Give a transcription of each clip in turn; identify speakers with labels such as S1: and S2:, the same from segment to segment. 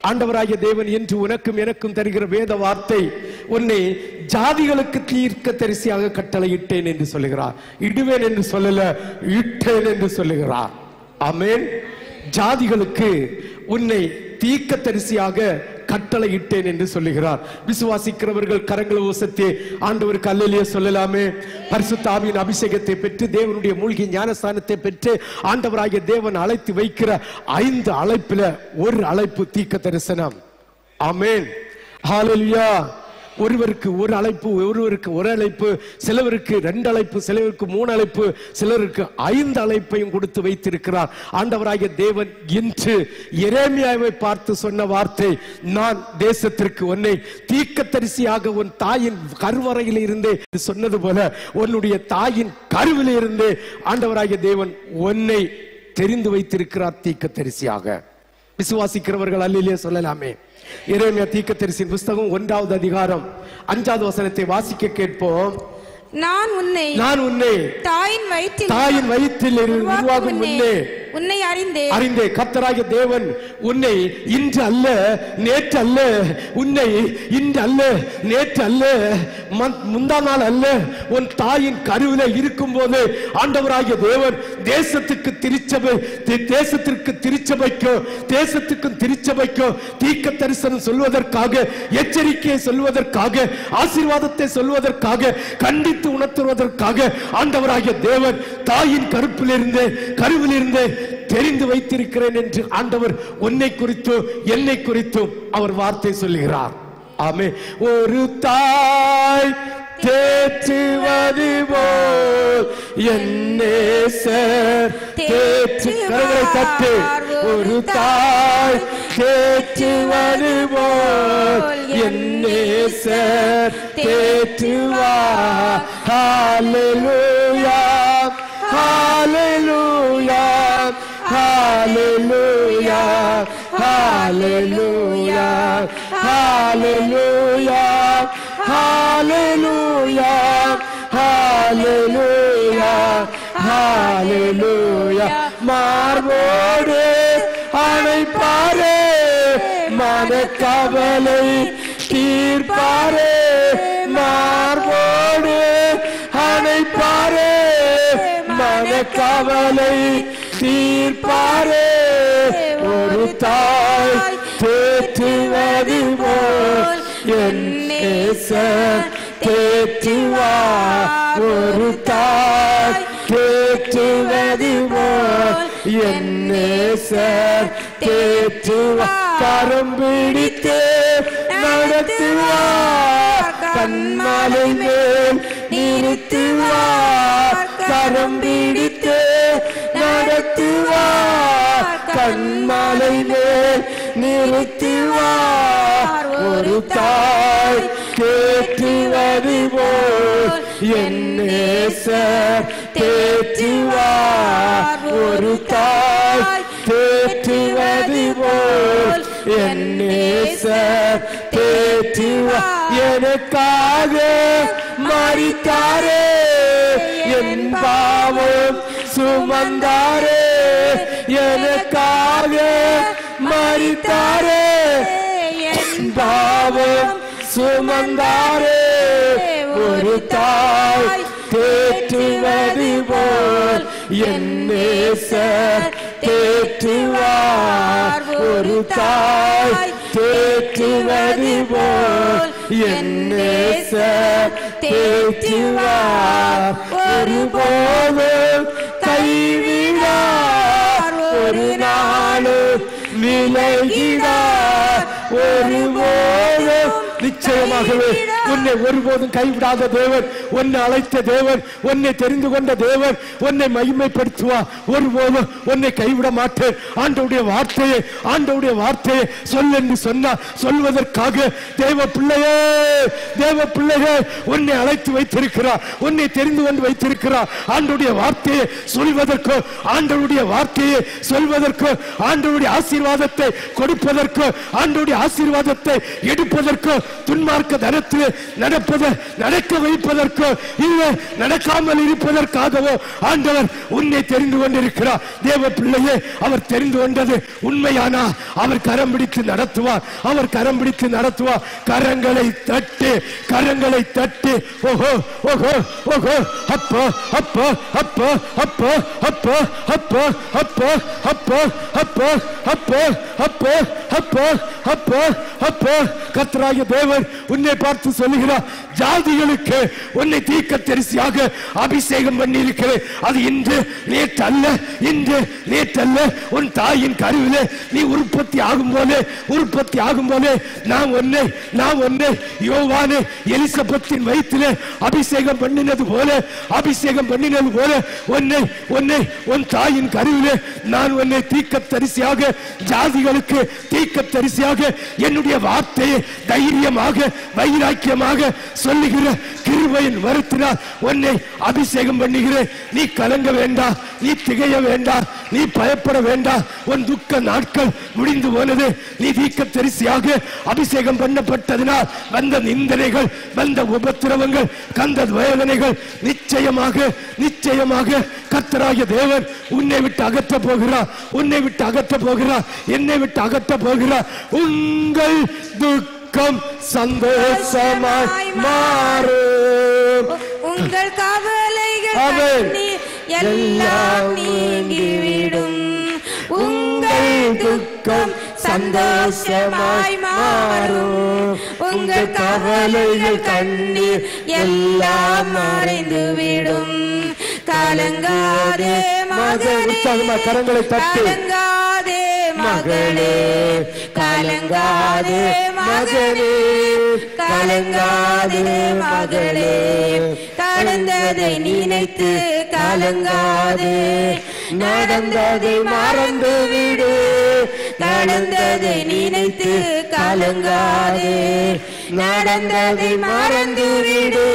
S1: ஆண்டவராகிய தேவன் என்று உனக்கும் எனக்கும் தருகிற வேத வார்த்தை உன்னை ஜாதிகளுக்கு தீர்க்க தரிசியாக கட்டளையிட்டேன் என்று சொல்லுகிறார் இடுவேன் என்று சொல்லல இட்டேன் என்று சொல்லுகிறார் ஆமென் ஜாதிகளுக்கு உன்னை தீர்க்க தரிசியாக கட்டளையிட்டேன் என்று சொல்லுகிறார் விசுவாசிக்கிறவர்கள் கரங்களை ஓசத்தே ஆண்டவருக்கு அல்லலிய சொல்லலாமே பரிசுத்தாவின் அபிஷேகத்தை பெற்று தேவனுடைய மூழ்கி ஞானஸ்தானத்தை பெற்று ஆண்டவராகிய தேவன் அழைத்து வைக்கிற ஐந்து அழைப்புல ஒரு அழைப்பு தீர்க்க தரிசனம் ஆமென் ஹalleluya ஒருவருக்கு ஒரு அழைப்பு ஒருவருக்கு ஒரு அழைப்பு சிலவருக்கு ரெண்டு அழைப்பு சிலருக்கு மூணு அழைப்பு சிலருக்கு ஐந்து அழைப்பையும் கொடுத்து வைத்திருக்கிறார் ஆண்டவராகிய தேவன் இன்று எரேமியாவை பார்த்து சொன்ன வார்த்தை நான் தேசத்திற்கு உன்னை தீர்க்கதரிசியாக உன் தாயின் கருவறையில் இருந்தே சொன்னது போல உன்னுடைய தாயின் கருவில் இருந்தே ஆண்டவராகிய தேவன் உன்னை தெரிந்து வைத்திருக்கிறார் தீர்க்கதரிசியாக விசுவாசிக்கிறவர்கள் அல்லிலே சொல்லலாமே எரேமியா தீர்க்கதரிசியின் புஸ்தகம் ஒன்றாவது அதிகாரம் அஞ்சாவது வசனத்தை வாசிக்க கேட்போம்
S2: நான் உன்னை
S1: நான் உன்னை
S2: தாயின் வயிற்றில்
S1: தாயின் வயிற்றில் இரு- உருவாகும் முன்னே
S2: உன்னை அறிந்தே
S1: அறிந்தே கத்தராகிய தேவன் உன்னை இன்று அல்ல நேற்று அல்ல உன்னை இன்று அல்ல நேற்று அல்ல மந்- முந்தா நாள் அல்ல உன் தாயின் கருவில இருக்கும் போது ஆண்டவராகிய தேவன் தேசத்துக்கு திருச்சபை தே- தேசத்திற்கு திருச்சபைக்கும் தேசத்துக்கும் திருச்சபைக்கும் தீர்க்க தரிசனம் சொல்வதற்காக எச்சரிக்கையை சொல்வதற்காக ஆசீர்வாதத்தை சொல்வதற்காக கண்டித்து உணர்த்துவதற்காக ஆண்டவராகிய தேவன் தாயின் கருப்பிலிருந்து கருவிலிருந்து தெரிந்து வைத்திருக்கிறேன் என்று ஆண்டவர் உன்னை குறித்தும் என்னை குறித்தும் அவர் வார்த்தை சொல்லுகிறார் ஆமே ஒரு தாய் தேற்றுவது போல் என்னே சார் தேற்று கரங்களை தட்டு ஒரு தாய் தேற்றுவது போல் என்னே சார் தேற்றுவா ஹalleluya ஹalleluya ஹalleluya ஹalleluya ஹalleluya ஹalleluya ஹalleluya ஹalleluya மார்போடு அணைப்பாரே மனக்கவலை தீர்ப்பாரே மார்போடு அணைப்பாரே மனக்கவலை தீர்ப்பாரே ஒரு தாய் தேற்றுவது போல் என் நேசர் தேற்றுவார் ஒரு தாய் தேற்றுவது போல் என் நேசர் தேற்றுவார் கரம் பிடித்து நடத்துவார் கண்மலை மேல் நிறுத்துவார் கரம் பிடித்து நடத்துவார் கண்மலை மேல் நிறுத்துவார் ஒரு தாய் தேற்றுவது போல் என் நேசர் தேற்றுவார் ஒரு தாய் தேற்றுவது போல் என் நேசர் தேற்றுவார் எனக்காக மறித்தாரே என் பாவம் சுமந்தாரே எனக்காக மறித்தாரே என் பாவம் சுமந்தாரே ஒரு தாய் தேற்றுவது போல் என் நேசர் தேற்றுவார் ஒரு தாய் தேற்றுவது போல் என் நேசர் தேற்றுவார் ஒருபோதும் கைவிடார் ஒரு நாளும் விலகிடார் ஒருபோதும் நிச்சயமாகவே உன்னை ஒருபோதும் கைவிடாத தேவன் உன்னை அழைத்த தேவன் உன்னை தெரிந்து கொண்ட தேவன் உன்னை மகிமைப்படுத்துவார் ஒருபோதும் உன்னை கைவிட மாட்டேன் ஆண்டவுடைய வார்த்தையை ஆண்டவுடைய வார்த்தையை சொல் என்று சொன்னார் சொல்வதற்காக தேவ பிள்ளையே தேவ பிள்ளையே உன்னை அழைத்து வைத்திருக்கிறார் உன்னை தெரிந்து கொண்டு வைத்திருக்கிறார் ஆண்டவுடைய வார்த்தையை சொல்வதற்கோ ஆண்டவருடைய வார்த்தையை சொல்வதற்கோ ஆண்டவருடைய ஆசீர்வாதத்தை கொடுப்பதற்கோ ஆண்டவருடைய ஆசீர்வாதத்தை எடுப்பதற்கோ துன்மார்க்க தனத்தில் நடப்பதை நடக்க வைப்பதற்கோ இல்லை நடக்காமல் இருப்பதற்காகவோ ஆண்டவர் உன்னை தெரிந்து கொண்டிருக்கிறார் தேவ பிள்ளையே அவர் தெரிந்து கொண்டது உண்மையானா அவர் கரம் பிடித்து நடத்துவார் அவர் கரம் பிடித்து நடத்துவார் கரங்களை தட்டு கரங்களை தட்டு ஓஹோ ஓஹோ ஓஹோ அப்போ அப்போ அப்போ அப்போ அப்போ அப்போ அப்போ அப்போ அப்போ அப்போ அப்போ அப்போ அப்போ அப்போ கர்த்தராகிய தேவன் உன்னை பார்த்து சொல்லுகிறார் ஜாதிகளுக்கு உன்னை தீர்க்க தரிசியாக அபிஷேகம் பண்ணி இருக்கிறேன் அது இன்று நேற்றல்ல இன்று நேற்றல்ல உன் தாயின் கருவிலே நீ உற்பத்தி ஆகும் போது உற்பத்தி ஆகும் போது நான் ஒன்னை நான் ஒன்னை யோவானு எலிசபெத்தின் வயிற்றிலே அபிஷேகம் பண்ணினது போல அபிஷேகம் பண்ணினது போல உன்னை உன்னை உன் தாயின் கருவிலே நான் உன்னை தீக்க தரிசியாக ஜாதிகளுக்கு தீக்க தரிசியாக என்னுடைய வார்த்தையை தைரியமாக வைராக்கியமாக சொல்லுகிற கிருபையின் வருத்தினால் உன்னை அபிஷேகம் பண்ணுகிறேன் நீ கலங்க வேண்டாம் நீ திகைய வேண்டாம் நீ பயப்பட வேண்டாம் உன் துக்க நாட்கள் முடிந்து போனது நீ தீக்க தரிசியாக அபிஷேகம் பண்ணப்பட்டதினால் வந்த நிந்தனைகள் வந்த உபத்திரவங்கள் கந்த வேதனைகள் நிச்சயமாக நிச்சயமாக கத்தராகிய தேவன் உன்னை விட்டு அகற்ற போகிறார் உன்னை விட்டு அகற்ற போகிறார் என்னை விட்டு அகற்ற போகிறார் உங்கள் துக்கம் சந்தோஷமாய் மாறும்
S2: உங்கள் கவலைகள்
S1: ஆமென்.
S2: கண்ணீர் எல்லாம் நீங்கிவிடும் உங்கள் துக்கம் சந்தோஷமாய் மாறும் உங்கள் கவலைகள் கண்ணீர் எல்லாம் மறைந்துவிடும் கலங்காதே மகனே
S1: உற்சாகமா கரங்களை தட்டி.
S2: கலங்காதே மகளே கலங்காதே மகனே கலங்காதே மகளே கடந்ததை நினைத்து கலங்காதே நடந்ததை மறந்து விடு கடந்ததை நினைத்து கலங்காதே நடந்ததை மறந்து விடு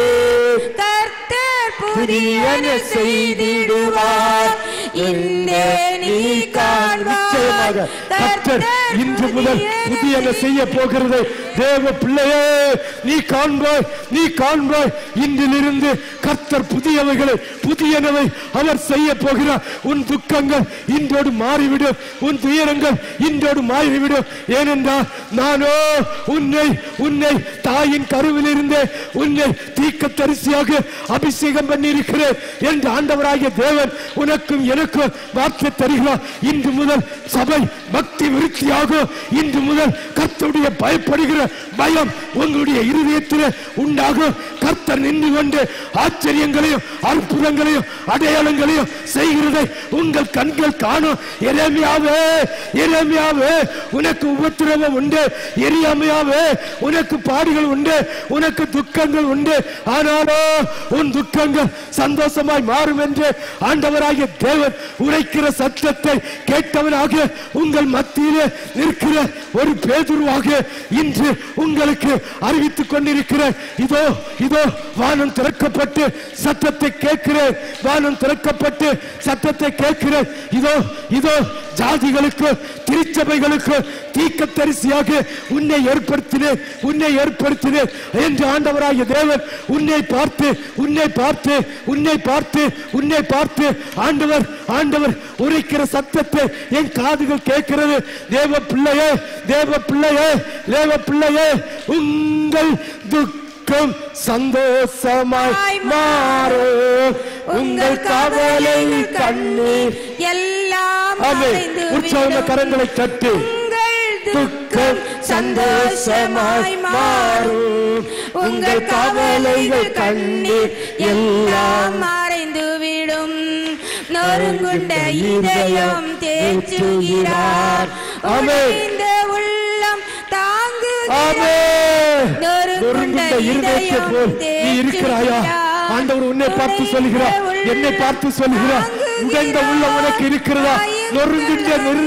S2: கர்த்தர் புதியன செய்திடுவார் இந்த நீ காண்பாய்
S1: நிச்சயமாக கர்த்தர் இன்று முதல் புதியன செய்ய போகிறது தேவ பிள்ளையே நீ காண்பாய் நீ காண்பாய் இன்றிலிருந்து கர்த்தர் புதியவைகளை புதியனவை அவர் செய்ய போகிறார் உன் துக்கங்கள் இன்றோடு மாறிவிடும் உன் துயரங்கள் இன்றோடு மாறிவிடும் ஏனென்றால் நானோ உன்னை உன்னை தாயின் கருவிலிருந்தே உன்னை தீக்க தரிசியாக அபிஷேகம் பண்ணியிருக்கிறேன் என்று ஆண்டவராகிய தேவன் உனக்கும் எனக்கும் வார்த்தை தருகிறார் இன்று முதல் சபை பக்தி விருத்தியாக இன்று முதல் கர்த்தருடைய பயப்படுகிற பயம் உங்களுடைய இருதயத்தில் உண்டாகும் கர்த்தர் நின்று கொண்டு ஆச்சரியங்களையும் அற்புதங்களையும் அடையாளங்களையும் செய்கிறதை உங்கள் கண்கள் காணும் எரேமியாவே எரேமியாவே உனக்கு உபத்திரவம் உண்டு எரியாமையாவே உனக்கு பாடுகள் உண்டு உனக்கு துக்கங்கள் உண்டு ஆனாலோ உன் துக்கங்கள் சந்தோஷமாய் மாறும் என்று ஆண்டவராகிய தேவன் உரைக்கிற சத்தத்தை கேட்டவனாக உங்கள் மத்தியிலே நிற்கிற ஒரு பேதுருவாக இன்று உங்களுக்கு அறிவித்துக் கொண்டிருக்கிறேன் இதோ இதோ வானம் திறக்கப்பட்டு சத்தத்தை கேட்கிறேன் வானம் திறக்கப்பட்டு சத்தத்தை கேட்கிறேன் இதோ இதோ ஜாதிகளுக்கு திருச்சபைகளுக்கு தீக்க தரிசியாக உன்னை ஏற்படுத்தினேன் உன்னை ஏற்படுத்தினேன் என்று ஆண்டவராகிய தேவன் உன்னை பார்த்து உன்னை பார்த்து உன்னை பார்த்து உன்னை பார்த்து ஆண்டவர் ஆண்டவர் உரைக்கிற சத்தத்தை என் காதுகள் கேட்கிறது தேவ பிள்ளையே தேவ பிள்ளையே தேவ பிள்ளையே உங்கள் துக்கம் சந்தோஷமாய் மாறும் உங்கள் கவலைகள் கண்ணீர்
S2: எல்லாம்
S1: ஆமென்.
S2: மறைந்து
S1: உற்சாக
S2: விடும்.
S1: கரங்களை தட்டி
S2: உங்கள்
S1: துக்கம்
S2: துக்கம் சந்தோஷமாய் மாறும் உங்கள் கவலைகள் கண்ணீர் எல்லாம் மறைந்துவிடும் நொறுங்குண்ட இதயம் தேற்றுகிறார்
S1: ஆமென்.
S2: உடைந்த உள்ளம் தாங்குகிறார்
S1: ஆமென்.
S2: நொறுங்குண்ட
S1: நொறுங்குண்ட இருதயத்தை போல் நீ இருக்கிறாயா ஆண்டவர் உன்னை பார்த்து சொல்கிறார் என்னை பார்த்து சொல்கிறார் உடைந்த உள்ளம் உனக்கு இருக்கிறதா நொறுங்குண்ட நிறுவனம்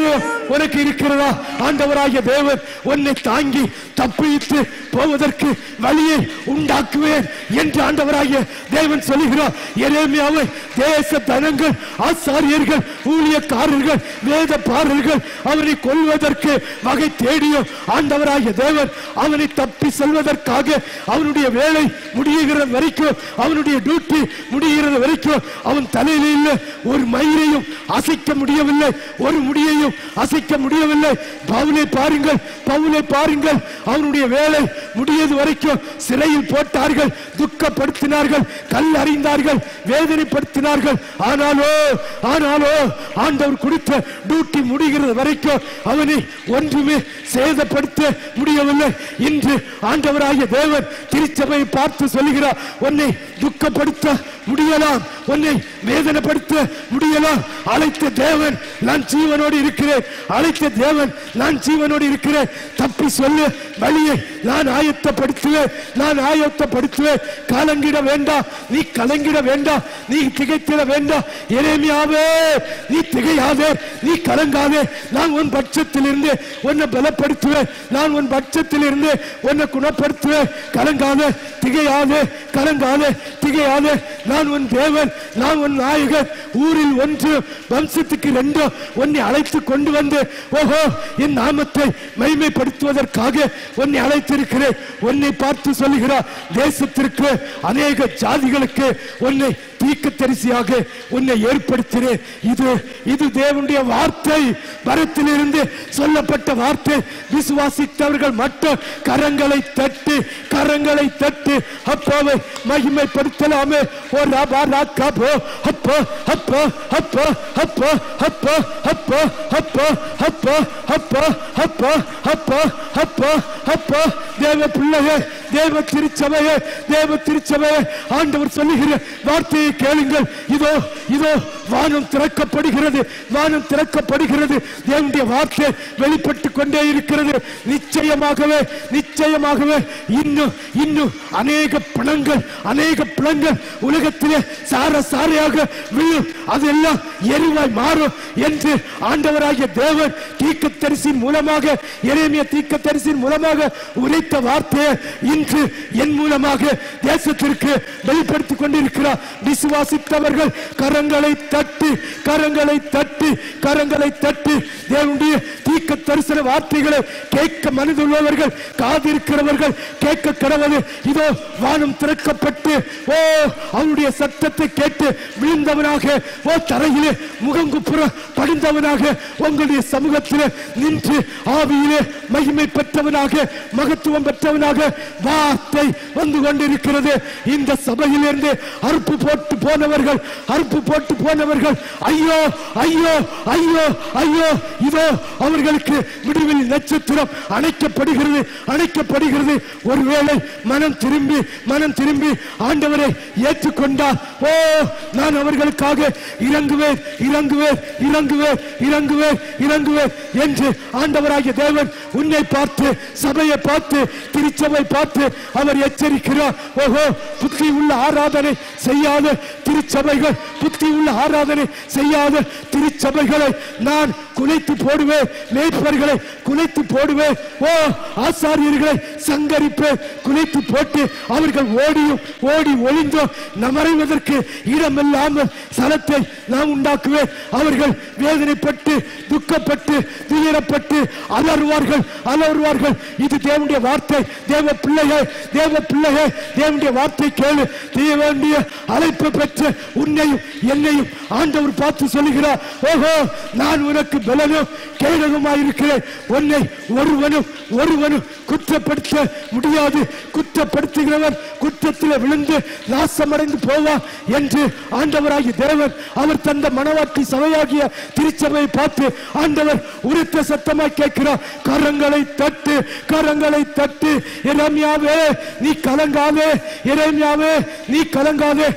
S1: உனக்கு இருக்கிறதா ஆண்டவராகிய தேவன் உன்னை தாங்கி தப்பித்து போவதற்கு வழியை உண்டாக்குவேன் என்று ஆண்டவராகிய தேவன் சொல்லுகிறார் எரேமியாவை தேச தனங்கள் ஆசாரியர்கள் ஊழியக்காரர்கள் வேத பாரர்கள் அவனை கொல்வதற்கு வகை தேடியும் ஆண்டவராகிய தேவன் அவனை தப்பி செல்வதற்காக அவனுடைய வேலை முடியுகிற வரைக்கும் அவனுடைய டியூட்டி முடிகிறது வரைக்கும் அவன் தலையில இல்ல ஒரு மயிரையும் அசைக்க முடியவில்லை ஒரு முடியையும் அசைக்க முடியவில்லை பவுலை பாருங்கள் பவுலை பாருங்கள் அவனுடைய வேலை முடியது வரைக்கும் சிறையில் போட்டார்கள் துக்கப்படுத்தினார்கள் கல் அறிந்தார்கள் வேதனைப்படுத்தினார்கள் ஆனாலோ ஆனாலோ ஆண்டவர் கொடுத்த டியூட்டி முடிகிறது வரைக்கும் அவனை ஒன்றுமே சேதப்படுத்த முடியவில்லை இன்று ஆண்டவராகிய தேவன் திருச்சபையை பார்த்து சொல்லுகிறார் உன்னை துக்கப்படுத்த முடியலாம் உன்னை வேதனைப்படுத்த முடியலாம் அழைத்த தேவன் நான் ஜீவனோடு இருக்கிறேன் அழைத்த தேவன் நான் ஜீவனோடு இருக்கிறேன் தப்பி சொல்லு வழியை நான் ஆயத்தப்படுத்துவேன் நான் ஆயத்தப்படுத்துவேன் கலங்கிட வேண்டாம் நீ கலங்கிட வேண்டாம் நீ திகைத்திட வேண்டாம் எரேமியாவே நீ திகையாதே நீ கலங்காதே நான் உன் பட்சத்தில் இருந்து உன்னை பலப்படுத்துவேன் நான் உன் பட்சத்தில் இருந்து உன்னை குணப்படுத்துவேன் கலங்காதே திகையாதே கலங்காதே திகையாதே நான் உன் தேவன் நான் உன் நாயகன் ஊரில் ஒன்று வம்சத்துக்கு ரெண்டு உன்னை அழைத்து கொண்டு வந்து ஓஹோ என் நாமத்தை மைமைப்படுத்துவதற்காக உன்னை அழைத்திருக்கிறேன் உன்னை பார்த்து சொல்லுகிறார் தேசத்திற்கு அநேக ஜாதிகளுக்கு உன்னை தீர்க்கதரிசியாக உன்னை ஏற்படுத்தினேன் இது இது தேவனுடைய வார்த்தை வரத்திலிருந்து சொல்லப்பட்ட வார்த்தை விசுவாசித்தவர்கள் மட்டும் கரங்களை தட்டு கரங்களை தட்டு அப்பாவை மகிமைப்படுத்தலாமே ஓ ராபா ராக்காபோ அப்போ அப்போ அப்போ அப்போ அப்போ அப்போ அப்போ அப்போ அப்போ அப்போ அப்போ அப்போ அப்போ தேவ பிள்ளையே தேவ திருச்சபையே தேவ திருச்சபையே ஆண்டவர் சொல்லுகிற வார்த்தையை கேளுங்கள் இதோ இதோ வானம் திறக்கப்படுகிறது வானம் திறக்கப்படுகிறது தேவனுடைய வார்த்தை வெளிப்பட்டு கொண்டே இருக்கிறது நிச்சயமாகவே நிச்சயமாகவே இன்னும் இன்னும் அநேக பணங்கள் அநேக பணங்கள் உலகத்திலே சார சாரையாக விழும் அதெல்லாம் எரிவாய் மாறும் என்று ஆண்டவராகிய தேவன் தீக்கத்தரிசின் மூலமாக எரேமிய தீக்கத்தரிசின் மூலமாக உரைத்த வார்த்தையை இன்று என் மூலமாக தேசத்திற்கு வெளிப்படுத்திக் கொண்டிருக்கிறார் விசுவாசித்தவர்கள் கரங்களை தட்டி கரங்களை தட்டி கரங்களை தட்டி தேவனுடைய தீக்க தரிசன வார்த்தைகளை கேட்க மனதுள்ளவர்கள் காதிருக்கிறவர்கள் கேட்க கடவுள் இதோ வானம் திறக்கப்பட்டு ஓ அவருடைய சத்தத்தை கேட்டு விழுந்தவனாக ஓ தரையிலே முகங்குப்புற படிந்தவனாக உங்களுடைய சமூகத்திலே நின்று ஆவியிலே மகிமை பெற்றவனாக மகத்துவம் பெற்றவனாக வார்த்தை வந்து கொண்டிருக்கிறது இந்த சபையிலிருந்து அறுப்பு போட்டு போனவர்கள் அறுப்பு போட்டு போனவர்கள் ஐயோ ஐயோ ஐயோ ஐயோ இதோ அவர்களுக்கு விடுவில் நட்சத்திரம் அணைக்கப்படுகிறது அணைக்கப்படுகிறது ஒருவேளை மனம் திரும்பி மனம் திரும்பி ஆண்டவரை ஏற்றுக்கொண்டார் ஓ நான் அவர்களுக்காக இறங்குவேன் இறங்குவேன் இறங்குவேன் இறங்குவேன் இறங்குவேன் என்று ஆண்டவராகிய தேவன் உன்னை பார்த்து சபையை பார்த்து திருச்சபை பார்த்து அவர் எச்சரிக்கிறார் ஓஹோ புத்தி உள்ள ஆராதனை செய்யாத திருச்சபைகள் புத்தி உள்ள ஆராதனை செய்யாத திருச்சபைகளை நான் குலைத்து போடுவேன் மேய்ப்பர்களை குலைத்து போடுவேன் ஓ ஆசாரியர்களை சங்கரிப்பேன் குலைத்து போட்டு அவர்கள் ஓடியும் ஓடி ஒளிந்தும் நமறைவதற்கு இடமில்லாமல் சலத்தை நான் உண்டாக்குவேன் அவர்கள் வேதனைப்பட்டு துக்கப்பட்டு துயரப்பட்டு அலறுவார்கள் அலறுவார்கள் இது தேவனுடைய வார்த்தை தேவ பிள்ளையே தேவ பிள்ளையே தேவனுடைய வார்த்தை கேளு தேவனுடைய அழைப்பு பெற்ற உன்னையும் என்னையும் ஆண்டவர் பார்த்து சொல்லுகிறார் ஓஹோ நான் உனக்கு பலனும் கேடகமாயிருக்கிறேன் உன்னை ஒருவனும் ஒருவனும் குற்றப்படுத்த முடியாது குற்றப்படுத்துகிறவன் குற்றத்தில் விழுந்து நாசமடைந்து போவான் என்று ஆண்டவராகிய தேவன் அவர் தந்த மனவாட்டி சபையாகிய திருச்சபையை பார்த்து ஆண்டவர் உரத்த சத்தமாய் கேட்கிறார் கரங்களை தட்டு கரங்களை தட்டு இறைமையாவே நீ கலங்காதே இறைமையாவே நீ கலங்காதே இது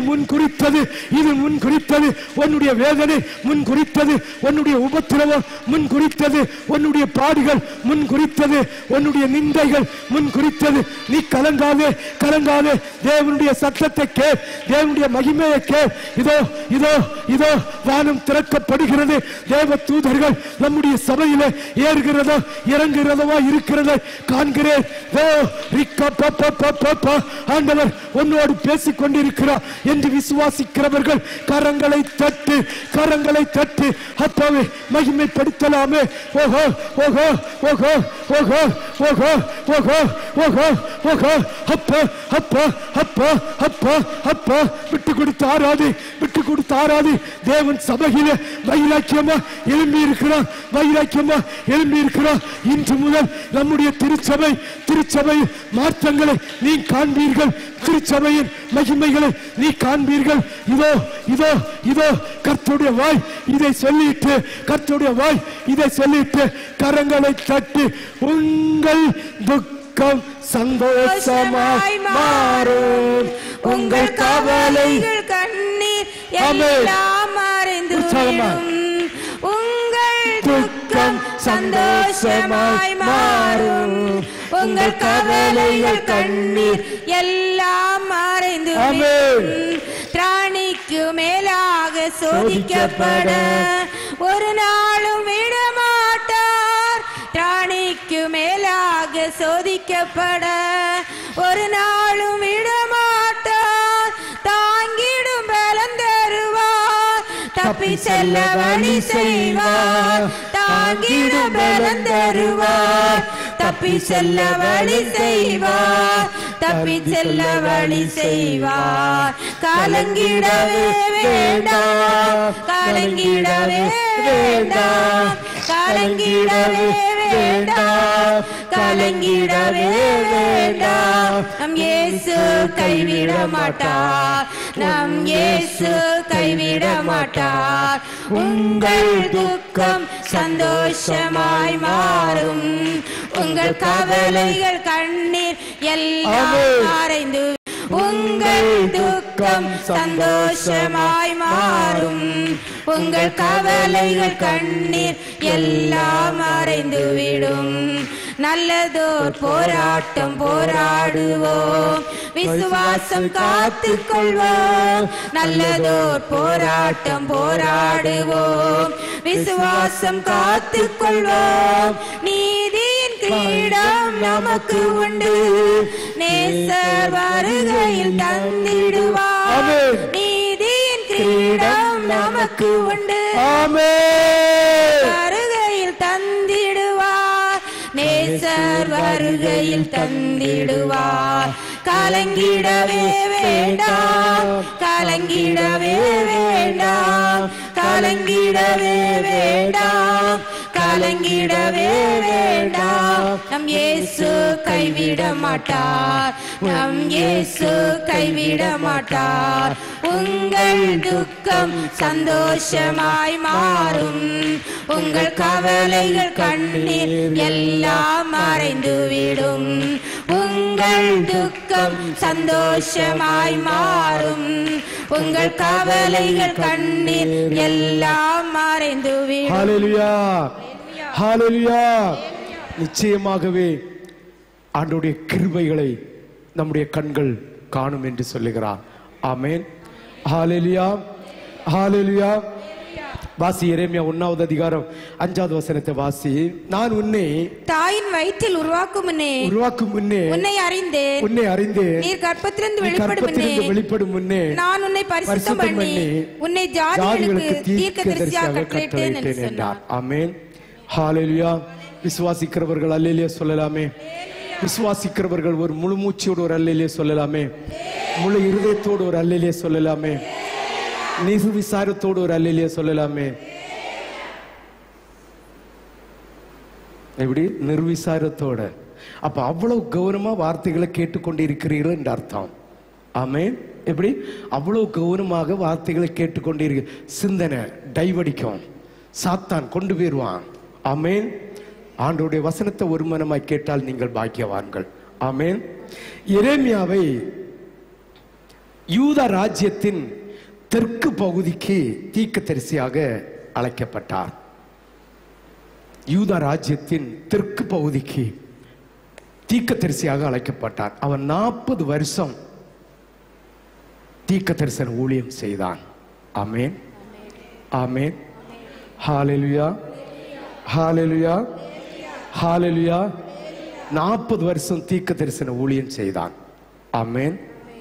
S1: முன் குறித்தது இது முன் குறித்தது உன்னுடைய வேதனை முன் குறித்தது உன்னுடைய உபத்திரவம் முன் குறித்தது உன்னுடைய பாடுகள் முன் குறித்தது உன்னுடைய நிந்தைகள் முன் குறித்தது நீ கலங்காதே கலங்காதே தேவனுடைய சத்தத்தை கே தேவனுடைய மகிமையை கே இதோ இதோ இதோ வானம் திறக்கப்படுகிறது தேவ தூதர்கள் நம்முடைய சபையிலே ஏறுகிறதோ இறங்குகிறதோ இருக்கிறதை காண்கிறேன் ஓ ரிக்கா பா பா பா பா பா. ஆண்டவர் உன்னோடு பேசிக் கொண்டிருக்கிறார் என்று விசுவாசிக்கிறவர்கள் கரங்களை தட்டு கரங்களை தட்டு அப்பாவே மகிமைப்படுத்தலாமே ஓஹோ ஓஹோ ஓஹோ ஓஹோ ஓஹோ ஓஹோ ஓஹோ ஓஹோ அப்பா அப்பா அப்பா அப்பா அப்பா விட்டு கொடுத்து ஆராது விட்டு கொடுத்து ஆராது தேவன் சபையில வைராக்கியமா எழும்பி இருக்கிறான் வைராக்கியமா எழும்பி இருக்கிறான் இன்று முதல் நம்முடைய திருச்சபை திருச்சபை மாற்றங்களை நீ காண்பீர்கள் திருச்சபையின் மகிமைகளை நீ காண்பீர்கள் இதோ இதோ இதோ கர்த்தருடைய வாய் இதை சொல்லிட்டு கர்த்தருடைய வாய் இதை சொல்லிட்டு கரங்களை தட்டி உங்கள் துக்கம் சந்தோஷமாய் மாறும்
S2: உங்கள் கவலைகள் கண்ணீர் எல்லாம் மறைந்து
S1: உற்சாகமா.
S2: விடும். உங்கள் துக்கம் சந்தோஷமாய் மாறும் உங்கள் கவலைகள் கண்ணீர் எல்லாம் மறைந்து
S1: ஆமென்.
S2: விடும். திராணிக்கு மேலாக சோதிக்கப்பட ஒரு நாளும் விடமாட்டார் திராணிக்கு மேலாக சோதிக்கப்பட ஒரு நாளும் விடமாட்டார் தாங்கிடும் பலம் தருவார் தப்பி செல்ல வழி செய்வார் தாங்கிடும் பலம் தருவார் தப்பி செல்ல வழி செய்வார் தப்பி செல்ல வழி செய்வார் கலங்கிடவே வேண்டாம் கலங்கிடவே வேண்டாம் கலங்கிடவே வேண்டாம் கலங்கிடவே வேண்டாம் நம் இயேசு கைவிட மாட்டார் நம் இயேசு கைவிட மாட்டார் உங்கள் துக்கம் சந்தோஷமாய் மாறும் உங்கள் கவலைகள் கண்ணீர் எல்லாம்
S1: ஆமென்.
S2: மறைந்து உங்கள் துக்கம் சந்தோஷமாய் மாறும் உங்கள் கவலைகள் கண்ணீர் எல்லாம் மறைந்து விடும் நல்லதோர் போராட்டம் போராடுவோம் விசுவாசம் காத்துக் கொள்வோம் நல்லதோர் போராட்டம் போராடுவோம் விசுவாசம் காத்துக் கொள்வோம் நீதியின் கிரீடம் நமக்கு உண்டு நேசர் வருகையில் தந்திடுவார்
S1: ஆமென்.
S2: நீதியின் கிரீடம் நமக்கு உண்டு
S1: ஆமென்
S2: வருகையில் தந்திடுவார் நேசர் வருகையில் தந்திடுவார் கலங்கிடவே வேண்டாம் கலங்கிடவே வேண்டாம் கலங்கிடவே வேண்டாம் கலங்கிடவே வேண்டாம் நம் இயேசு கைவிட மாட்டார் நம் இயேசு கைவிட மாட்டார் உங்கள் துக்கம் சந்தோஷமாய் மாறும் உங்கள் கவலைகள் கண்ணீர் எல்லாம் மறைந்து விடும் உங்கள் துக்கம் சந்தோஷமாய் மாறும் உங்கள் கவலைகள் கண்ணீர் எல்லாம் மறைந்து விடும்
S1: ஹalleluya ஹalleluya நிச்சயமாகவே ஆண்டவருடைய கிருபைகளை நம்முடைய கண்கள் காணும் என்று சொல்லுகிறார் ஆமென் ஹalleluya ஹalleluya வாசி எரேமியா ஒன்னாவது அதிகாரம் அஞ்சாவது வசனத்தை வாசி நான் உன்னை
S2: தாயின் வயிற்றில் உருவாக்கும் முன்னே
S1: உருவாக்கும் முன்னே
S2: உன்னை அறிந்தேன்
S1: உன்னை அறிந்தேன்
S2: நீர் கற்பத்திலிருந்து
S1: நீ
S2: வெளிப்படும் முன்னே
S1: கற்பத்திலிருந்து வெளிப்படும் முன்னே
S2: நான் உன்னை பரிசுத்தம்
S1: பரிசுத்தம்
S2: பண்ணி
S1: பண்ணி
S2: உன்னை ஜாதிகளுக்கு
S1: ஜாதிகளுக்கு
S2: தீர்க்கதரிசியாக
S1: தீர்க்கதரிசியாக
S2: கட்டளையிட்டேன் என்று
S1: கட்டளையிட்டேன்
S2: சொன்னார்
S1: என்றார் ஆமென் ஹalleluya விசுவாசிக்கிறவர்கள் அல்லேலியா சொல்லலாமே விசுவாசிக்கிறவர்கள் ஒரு முழு மூச்சோடு ஒரு அல்லேலியா சொல்லலாமே முழு இருதயத்தோடு ஒரு அல்லேலியா சொல்லலாமே நிசு விசாரத்தோடு ஒரு அல்லேலியா சொல்லலாமே எப்படி நிர்விசாரத்தோட அப்ப அவ்வளவு கவனமா வார்த்தைகளை கேட்டுக்கொண்டு இருக்கிறீர்கள் என்று அர்த்தம் ஆமென் எப்படி அவ்வளவு கவனமாக வார்த்தைகளை கேட்டுக்கொண்டு இருக்கு சிந்தனை டைவடிக்கும் சாத்தான் கொண்டு போயிருவான் ஆமென் ஆண்டோடைய வசனத்தை ஒரு மனமாய் கேட்டால் நீங்கள் பாக்கியவான்கள் ஆமென் எரேமியாவை யூத ராஜ்யத்தின் தெற்கு பகுதிக்கு தீர்க்கதரிசியாக அழைக்கப்பட்டார் யூத ராஜ்யத்தின் தெற்கு பகுதிக்கு தீர்க்கதரிசியாக அழைக்கப்பட்டார் அவன் நாற்பது வருஷம் தீர்க்கதரிசன ஊழியம் செய்தான் ஆமென் ஆமென் ஹalleluya ஹalleluya ஹalleluya நாற்பது வருஷம் தீர்க்க தரிசன ஊழியம் செய்தான் ஆமென்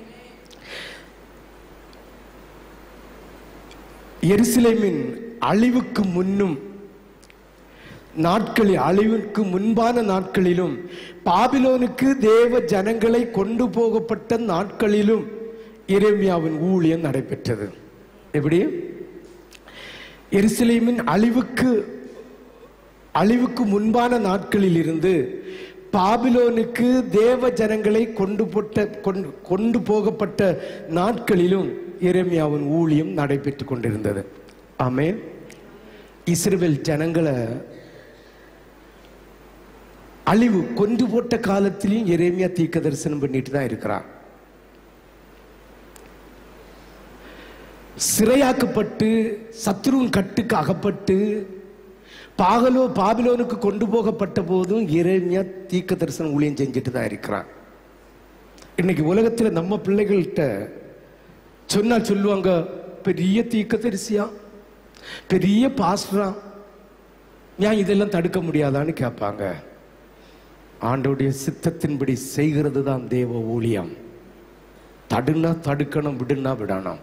S1: எருசலேமின் அழிவுக்கு முன்னும் நாட்களில் அழிவுக்கு முன்பான நாட்களிலும் பாபிலோனுக்கு தேவ ஜனங்களை கொண்டு போகப்பட்ட நாட்களிலும் எரேமியாவின் ஊழியம் நடைபெற்றது எப்படி எருசலேமின் அழிவுக்கு அழிவுக்கு முன்பான நாட்களில் இருந்து பாபிலோனுக்கு தேவ ஜனங்களை கொண்டு போட்ட கொண்டு கொண்டு போகப்பட்ட நாட்களிலும் எரேமியாவின் ஊழியம் நடைபெற்று கொண்டிருந்தது ஆமென் இஸ்ரவேல் ஜனங்களை அழிவு கொண்டு போட்ட காலத்திலையும் எரேமியா தீர்க்க தரிசனம் பண்ணிட்டு தான் இருக்கிறான் சிறையாக்கப்பட்டு சத்ருவின் கட்டுக்கு அகப்பட்டு பாகலோ பாபிலோனுக்கு கொண்டு போகப்பட்ட போதும் எரேமியா தீர்க்க தரிசனம் ஊழியம் செஞ்சுட்டு தான் இருக்கிறான் இன்னைக்கு உலகத்தில் நம்ம பிள்ளைகள்கிட்ட சொன்னால் சொல்லுவாங்க பெரிய தீர்க்க தரிசியா பெரிய பாஸ்டரா ஏன் இதெல்லாம் தடுக்க முடியாதான்னு கேட்பாங்க ஆண்டோடைய சித்தத்தின்படி செய்கிறது தான் தேவ ஊழியம் தடுனா தடுக்கணும் விடுனா விடணும்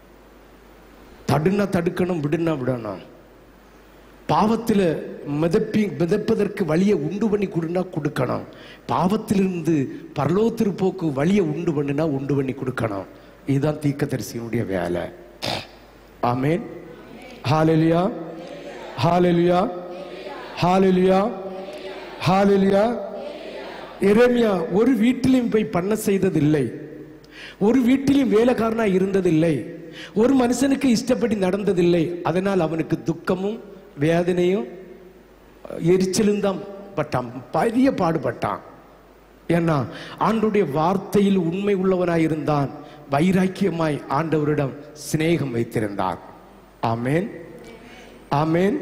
S1: தடுனா தடுக்கணும் விடுனா விடணும் பாவத்தில் மிதப்பி மிதப்பதற்கு வழியை உண்டு பண்ணி கொடுனா கொடுக்கணும் பாவத்திலிருந்து பரலோத்திருப்போக்கு வழியை உண்டு பண்ணுனா உண்டு பண்ணி கொடுக்கணும் இதுதான் தீர்க்கதரிசியினுடைய வேலை amen hallelujah hallelujah hallelujah hallelujah எரேமியா ஒரு வீட்டிலையும் போய் பண்ண செய்ததில்லை ஒரு வீட்டிலும் வேலைக்காரனா இருந்ததில்லை ஒரு மனுஷனுக்கு இஷ்டப்படி நடந்ததில்லை அதனால் அவனுக்கு துக்கமும் வேதனையும் எரிச்சலும் தான் பட்டான் பெரிய பாடுபட்டான் ஏன்னா ஆண்டுடைய வார்த்தையில் உண்மை உள்ளவனாய் இருந்தான் வைராக்கியமாய் ஆண்டவரிடம் சிநேகம் வைத்திருந்தார் ஆமேன் ஆமேன்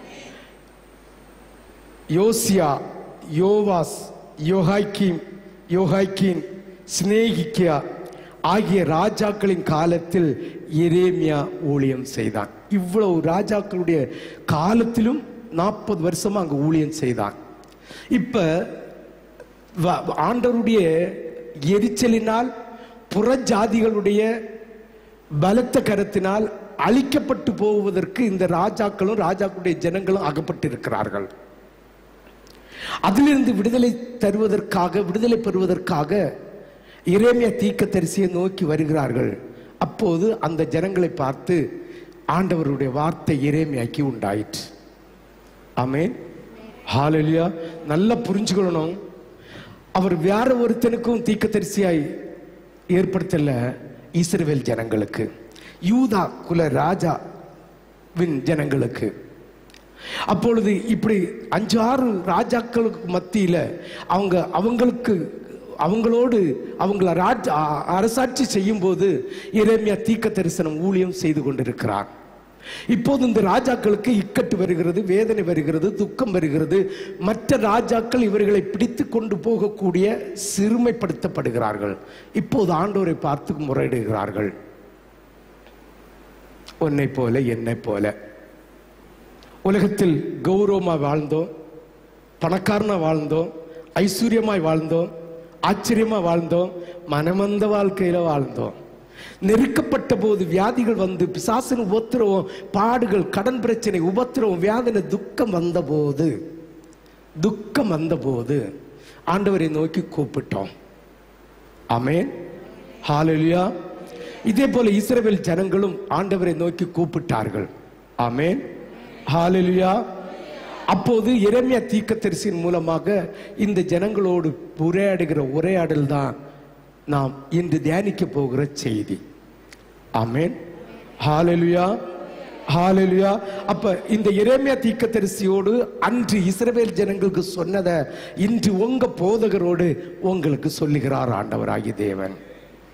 S1: யோசியா யோவாஸ் யோகாய்கீம் யோகாய்கீன் சிநேகிக்கியா ஆகிய ராஜாக்களின் காலத்தில் எரேமியா ஊழியம் செய்தான் இவ்வளவு ராஜாக்களுடைய காலத்திலும் நாற்பது வருஷமா அங்க ஊழியம் செய்தான் இப்ப வ- ஆண்டவருடைய எரிச்சலினால் புறஜாதிகளுடைய பலத்த கரத்தினால் அழிக்கப்பட்டு போவதற்கு இந்த ராஜாக்களும் ராஜாக்களுடைய ஜனங்களும் அகப்பட்டிருக்கிறார்கள் அதிலிருந்து விடுதலை தருவதற்காக விடுதலை பெறுவதற்காக இறைமைய தீர்க்கதரிசியை நோக்கி வருகிறார்கள் அப்போது அந்த ஜனங்களை பார்த்து ஆண்டவருடைய வார்த்தை இறைமையாக்கி உண்டாயிற்று ஆமென் ஹalleluya நல்லா புரிஞ்சுக்கணும் அவர் வேற ஒருத்தனுக்கும் தீர்க்கதரிசியாய் ஏற்படுத்தல இஸ்ரவேல் ஜனங்களுக்கு யூதா குல ராஜாவின் ஜனங்களுக்கு அப்பொழுது இப்படி அஞ்சு ஆறு ராஜாக்களுக்கு மத்தியில அவங்க அவங்களுக்கு அவங்களோடு அவங்கள ராஜ் அ- அரசாட்சி செய்யும் போது இறைமையா தீக்க தரிசனம் ஊழியம் செய்து கொண்டிருக்கிறார் இப்போது இந்த ராஜாக்களுக்கு இக்கட்டு வருகிறது வேதனை வருகிறது துக்கம் வருகிறது மற்ற ராஜாக்கள் இவர்களை பிடித்து கொண்டு போகக்கூடிய சிறுமைப்படுத்தப்படுகிறார்கள் இப்போது ஆண்டோரை பார்த்து முறையிடுகிறார்கள் உன்னை போல என்னை போல உலகத்தில் கௌரவமா வாழ்ந்தோம் பணக்காரனா வாழ்ந்தோம் ஐஸ்வர்யமாய் வாழ்ந்தோம் ஆச்சரியமா வாழ்ந்தோம் மனமந்த வாழ்க்கையில வாழ்ந்தோம் நெருக்கப்பட்ட போது வியாதிகள் வந்து பிசாசின் உபத்திரவம் பாடுகள் கடன் பிரச்சனை உபத்திரவம் வேதனை துக்கம் வந்தபோது துக்கம் வந்தபோது ஆண்டவரை நோக்கி கூப்பிட்டோம் ஆமென் ஹalleluya இதே போல இஸ்ரவேல் ஜனங்களும் ஆண்டவரை நோக்கி கூப்பிட்டார்கள் ஆமென் ஹalleluya அப்போது எரேமியா தீர்க்கதரிசியின் மூலமாக இந்த ஜனங்களோடு உரையாடுகிற உரையாடல் தான் நாம் இன்று தியானிக்க போகிற செய்தி ஆமென் ஹalleluya ஹalleluya அப்ப இந்த எரேமியா தீர்க்கதரிசியோடு அன்று இஸ்ரவேல் ஜனங்களுக்கு சொன்னதை இன்று உங்க போதகரோடு உங்களுக்கு சொல்லுகிறார் ஆண்டவராகிய தேவன்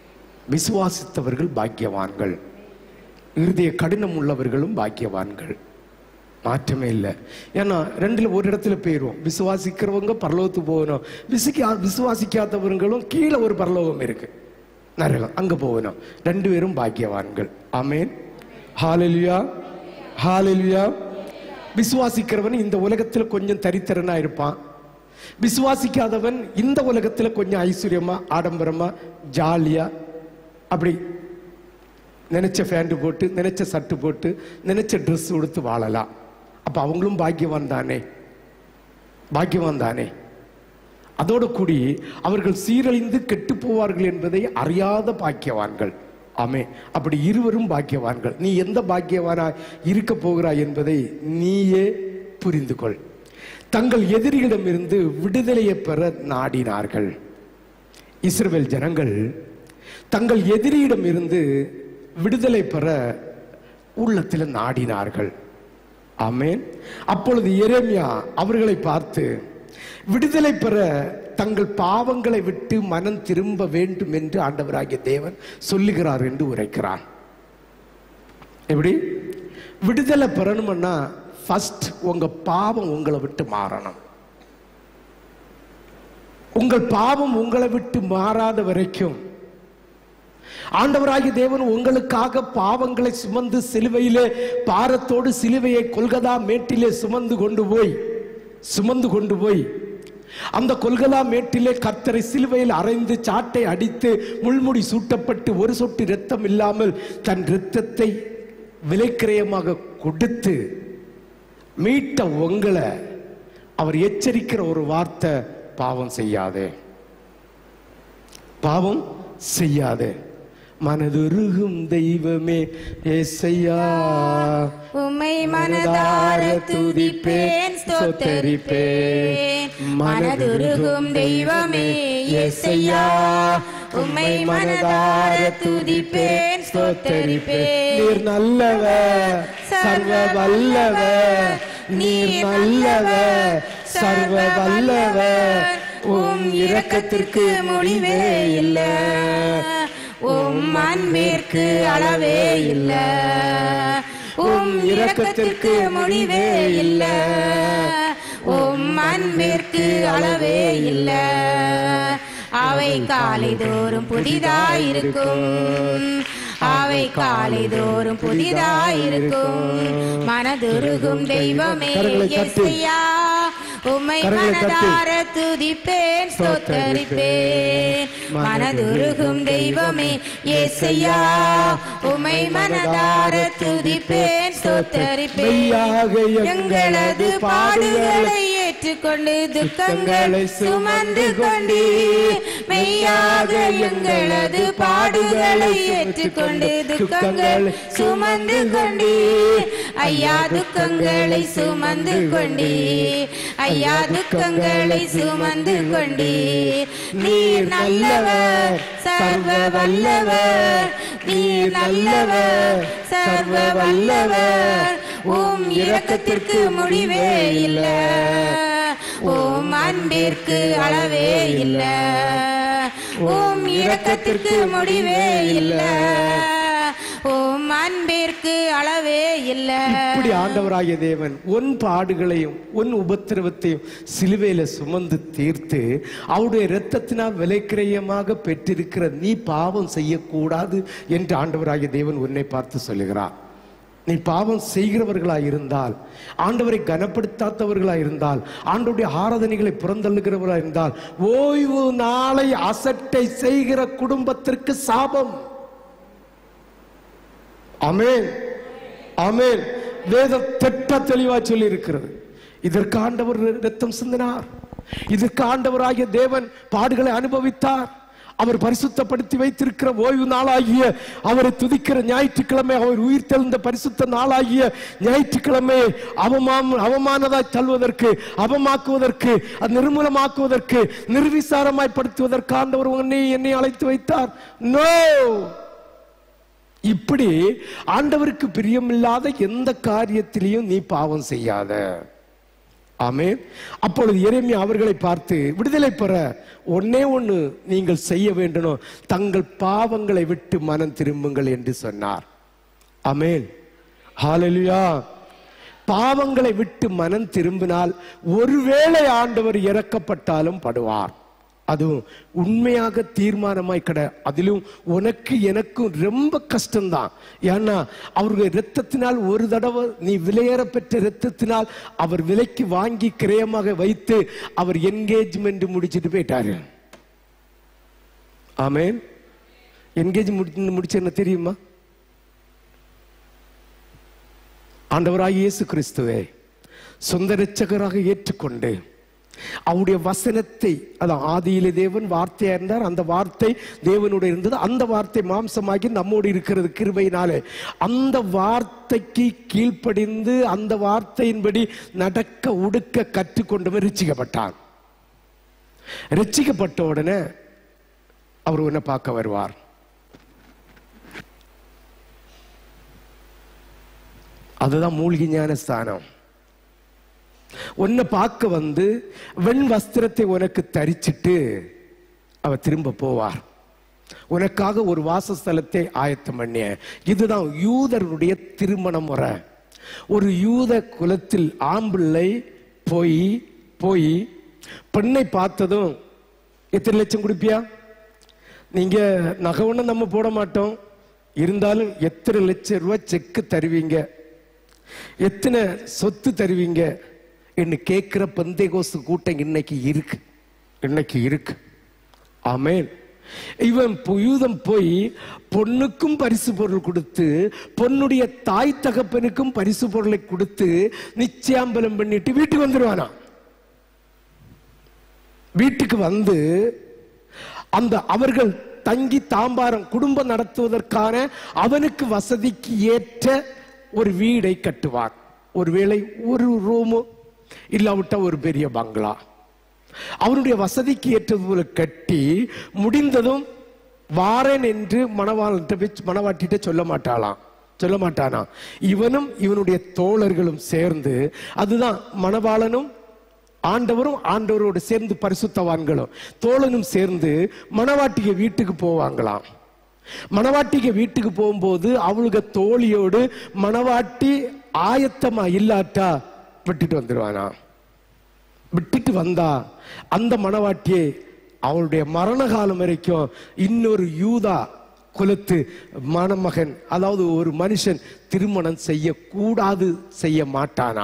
S1: விசுவாசித்தவர்கள் பாக்கியவான்கள் இருதய கடினம் உள்ளவர்களும் பாக்கியவான்கள் மாற்றமே இல்லை ஏன்னா ரெண்டுல ஒரு இடத்துல போயிடுவோம் விசுவாசிக்கிறவங்க பரலோகத்துக்கு போகணும் விசுக்கா விசுவாசிக்காதவர்களும் கீழே ஒரு பரலோகம் இருக்கு நரகம் அங்க போகணும் ரெண்டு பேரும் பாக்கியவான்கள் ஆமேன் ஹாலெலுயா ஹாலெலுயா விசுவாசிக்கிறவன் இந்த உலகத்துல கொஞ்சம் தரித்திரனா இருப்பான் விசுவாசிக்காதவன் இந்த உலகத்துல கொஞ்சம் ஐஸ்வர்யமா ஆடம்பரமா ஜாலியா அப்படி நினைச்ச ஃபேண்ட் போட்டு நினைச்ச சட்டு போட்டு நினைச்ச ட்ரெஸ் உடுத்து வாழலாம் அப்ப அவங்களும் பாக்கியவான் தானே பாக்கியவான் தானே அதோடு கூடி அவர்கள் சீரழிந்து கெட்டு போவார்கள் என்பதை அறியாத பாக்கியவான்கள் ஆமே அப்படி இருவரும் பாக்கியவான்கள் நீ எந்த பாக்கியவானாய் இருக்க போகிறாய் என்பதை நீயே புரிந்து கொள் தங்கள் எதிரிகளிடமிருந்து விடுதலையை பெற நாடினார்கள் இஸ்ரவேல் ஜனங்கள் தங்கள் எதிரியிடம் இருந்து விடுதலை பெற உள்ளத்தில் நாடினார்கள் ஆமென் அப்பொழுது எரேமியா அவர்களை பார்த்து விடுதலை பெற தங்கள் பாவங்களை விட்டு மனம் திரும்ப வேண்டும் என்று ஆண்டவராகிய தேவன் சொல்லுகிறார் என்று உரைக்கிறான் எப்படி விடுதலை பெறணும்னா ஃபர்ஸ்ட் உங்க பாவம் உங்களை விட்டு மாறணும் உங்கள் பாவம் உங்களை விட்டு மாறாத வரைக்கும் ஆண்டவராகிய தேவன் உங்களுக்காக பாவங்களை சுமந்து சிலுவையிலே பாரத்தோடு சிலுவையை கொல்கதா மேட்டிலே சுமந்து கொண்டு போய் சுமந்து கொண்டு போய் அந்த கொல்கதா மேட்டிலே கர்த்தரை சிலுவையில் அரைந்து சாட்டை அடித்து முள்முடி சூட்டப்பட்டு ஒரு சொட்டு இரத்தம் இல்லாமல் தன் இரத்தத்தை விலைக்கிரயமாக கொடுத்து மீட்ட உங்களை அவர் எச்சரிக்கிற ஒரு வார்த்தை பாவம் செய்யாதே பாவம் செய்யாதே மனதுருகும் தெய்வமே ஏசையா
S2: உம்மை மனதார துதிப்பேன் ஸ்தோத்தரிப்பேன் மனதுருகும் தெய்வமே இயேசையா உம்மை மனதார துதிப்பேன் ஸ்தோத்தரிப்பேன்
S1: நீர் நல்லவர் சர்வ வல்லவர் நீர் நல்லவர் சர்வ வல்லவர் உம் இரக்கத்திற்கு முடிவே இல்லை
S2: உம் அன்பிற்கு அளவே இல்ல உம் இரக்கத்திற்கு முடிவே இல்ல உம் அன்பிற்கு அளவே இல்ல அவை காலை தோறும் புதிதாயிருக்கும் அவை காலை தோறும் புதிதாயிருக்கும் மனதுருகும் தெய்வமே
S1: கரங்களை தட்டி.
S2: இயேசையா உம்மை
S1: கரங்களை தட்டி.
S2: மனதார துதிப்பேன் ஸ்தோத்தரிப்பேன் மனதுருகும் தெய்வமே ஏசையா உம்மை மனதார துதிப்பேன் ஸ்தோத்தரிப்பேன்
S1: மெய்யாக
S2: எங்களது பாடுகளை ஏற்றுக்கொண்டு துக்கங்களை சுமந்து கொண்டு மெய்யாக எங்களது பாடுகளை ஏற்றுக்கொண்டு துக்கங்களை சுமந்து கொண்டு ஐயா துக்கங்களை சுமந்து கொண்டு ஐயா துக்கங்களை சுமந்து கொண்டு நீர் நல்லவர் சர்வ வல்லவர் நீர் நல்லவர் சர்வ வல்லவர் உம் இரக்கத்திற்கு முடிவே இல்ல உம் அன்பிற்கு அளவே இல்ல உம் இரக்கத்திற்கு முடிவே இல்ல உம் அன்பிற்கு அளவே இல்ல
S1: இப்படி ஆண்டவராகிய தேவன் உன் பாடுகளையும் உன் உபத்திரவத்தையும் சிலுவையில சுமந்து தீர்த்து அவருடைய இரத்தத்தினால் விலைக்கிரயமாக பெற்றிருக்கிற நீ பாவம் செய்யக்கூடாது என்று ஆண்டவராகிய தேவன் உன்னை பார்த்து சொல்லுகிறார் நீ பாவம் செய்கிறவர்களாய் இருந்தால் ஆண்டவரை கனப்படுத்தாதவர்களாய் இருந்தால் ஆண்டவருடைய ஆராதனைகளை புறந்தள்ளுகிறவர்களாய் இருந்தால் ஓய்வு நாளை அசட்டை செய்கிற குடும்பத்திற்கு சாபம் அமேன் அமேன் வேதம் திட்ட தெளிவா சொல்லி இருக்கிறது இதற்கு ஆண்டவர் ரத்தம் சிந்தினார் இதற்கு ஆண்டவராகிய தேவன் பாடுகளை அனுபவித்தார் அவர் பரிசுத்தப்படுத்தி வைத்திருக்கிற ஓய்வு நாளாகிய அவரை துதிக்கிற ஞாயிற்றுக்கிழமை அவர் உயிர் தெழுந்த பரிசுத்த நாளாகிய ஞாயிற்றுக்கிழமை அவமாம் அவமானதாய் தள்ளுவதற்கு அவமாக்குவதற்கு அது நிர்மூலமாக்குவதற்கு நிர்விசாரமாய் படுத்துவதற்கு ஆண்டவர் உன்னை என்னை அழைத்து வைத்தார் நோ இப்படி ஆண்டவருக்கு பிரியமில்லாத எந்த காரியத்திலையும் நீ பாவம் செய்யாத ஆமென் அப்பொழுது எரேமியா அவர்களை பார்த்து விடுதலை பெற ஒன்னே ஒன்று நீங்கள் செய்ய வேண்டணும் தங்கள் பாவங்களை விட்டு மனம் திரும்புங்கள் என்று சொன்னார் ஆமென் ஹalleluya பாவங்களை விட்டு மனம் திரும்பினால் ஒருவேளை ஆண்டவர் இறக்கப்பட்டாலும் படுவார் அதுவும் உண்மையாக தீர்மானமாய் கிட அதிலும் உனக்கு எனக்கும் ரொம்ப கஷ்டம்தான் ஏன்னா அவருடைய இரத்தத்தினால் ஒரு தடவை நீ விலையேற பெற்ற இரத்தத்தினால் அவர் விலைக்கு வாங்கி கிரயமாக வைத்து அவர் என்கேஜ்மெண்ட் முடிச்சிட்டு போயிட்டாரு ஆமென் என்கேஜ் முடி முடிச்சு என்ன தெரியுமா ஆண்டவராக இயேசு கிறிஸ்துவை சொந்த இரட்சகராக ஏற்றுக்கொண்டு அவருடைய வசனத்தை அதான் ஆதியிலே தேவன் வார்த்தையா இருந்தார் அந்த வார்த்தை தேவனோடு இருந்தது அந்த வார்த்தை மாம்சமாகி நம்மோடு இருக்கிறது கிருபையினாலே அந்த வார்த்தைக்கு கீழ்ப்படிந்து அந்த வார்த்தையின்படி நடக்க உடுக்க கற்றுக்கொண்டவன் ரிச்சிக்கப்பட்டான் ரிச்சிக்கப்பட்ட உடனே அவர் உன்னை பார்க்க வருவார் அதுதான் மூழ்கி ஞான ஸ்தானம் உன்னை பார்க்க வந்து வெண் வஸ்திரத்தை உனக்கு தரிச்சிட்டு அவர் திரும்ப போவார் உனக்காக ஒரு வாசஸ்தலத்தை ஆயத்தம் பண்ணிய இதுதான் யூதருடைய திருமண முறை ஒரு யூத குலத்தில் ஆம்பிள்ளை போய் போய் பெண்ணை பார்த்ததும் எத்தனை லட்சம் கொடுப்பியா நீங்க நகை ஒண்ணும் நம்ம போட மாட்டோம் இருந்தாலும் எத்தனை லட்சம் ரூபாய் செக்கு தருவீங்க எத்தனை சொத்து தருவீங்க என்று கேட்கிற பந்தேகோசு கூட்டம் இன்னைக்கு இருக்கு இன்னைக்கு இருக்கு ஆமென் இவன் யூதம் போய் பொண்ணுக்கும் பரிசு பொருள் கொடுத்து பொண்ணுடைய தாய் தகப்பனுக்கும் பரிசு பொருளை கொடுத்து நிச்சயாம்பலம் பண்ணிட்டு வீட்டுக்கு வந்துடுவானா வீட்டுக்கு வந்து அந்த அவர்கள் தங்கி தாம்பாரம் குடும்பம் நடத்துவதற்கான அவனுக்கு வசதிக்கு ஏற்ற ஒரு வீடை கட்டுவார் ஒருவேளை ஒரு ரூமு இல்லாவிட்டா ஒரு பெரிய பங்களா அவருடைய வசதிக்கு ஏற்றது போல கட்டி முடிந்ததும் வாரேன் என்று மணவாளன்ட்ட போய் மணவாட்டிட்ட சொல்ல மாட்டாளாம் சொல்ல மாட்டானா இவனும் இவனுடைய தோழர்களும் சேர்ந்து அதுதான் மணவாளனும் ஆண்டவரும் ஆண்டவரோடு சேர்ந்து பரிசுத்தவான்களும் தோழனும் சேர்ந்து மணவாட்டிக வீட்டுக்கு போவாங்களாம் மணவாட்டிக வீட்டுக்கு போகும்போது அவளுக தோழியோடு மணவாட்டி ஆயத்தமா இல்லாட்டா விட்டுட்டு வந்துடுவானா விட்டுட்டு வந்தா அந்த மணவாட்டியை அவளுடைய மரண காலம் வரைக்கும் இன்னொரு யூதா குலத்து மணமகன் அதாவது ஒரு மனுஷன் திருமணம் செய்யக்கூடாது செய்ய மாட்டானா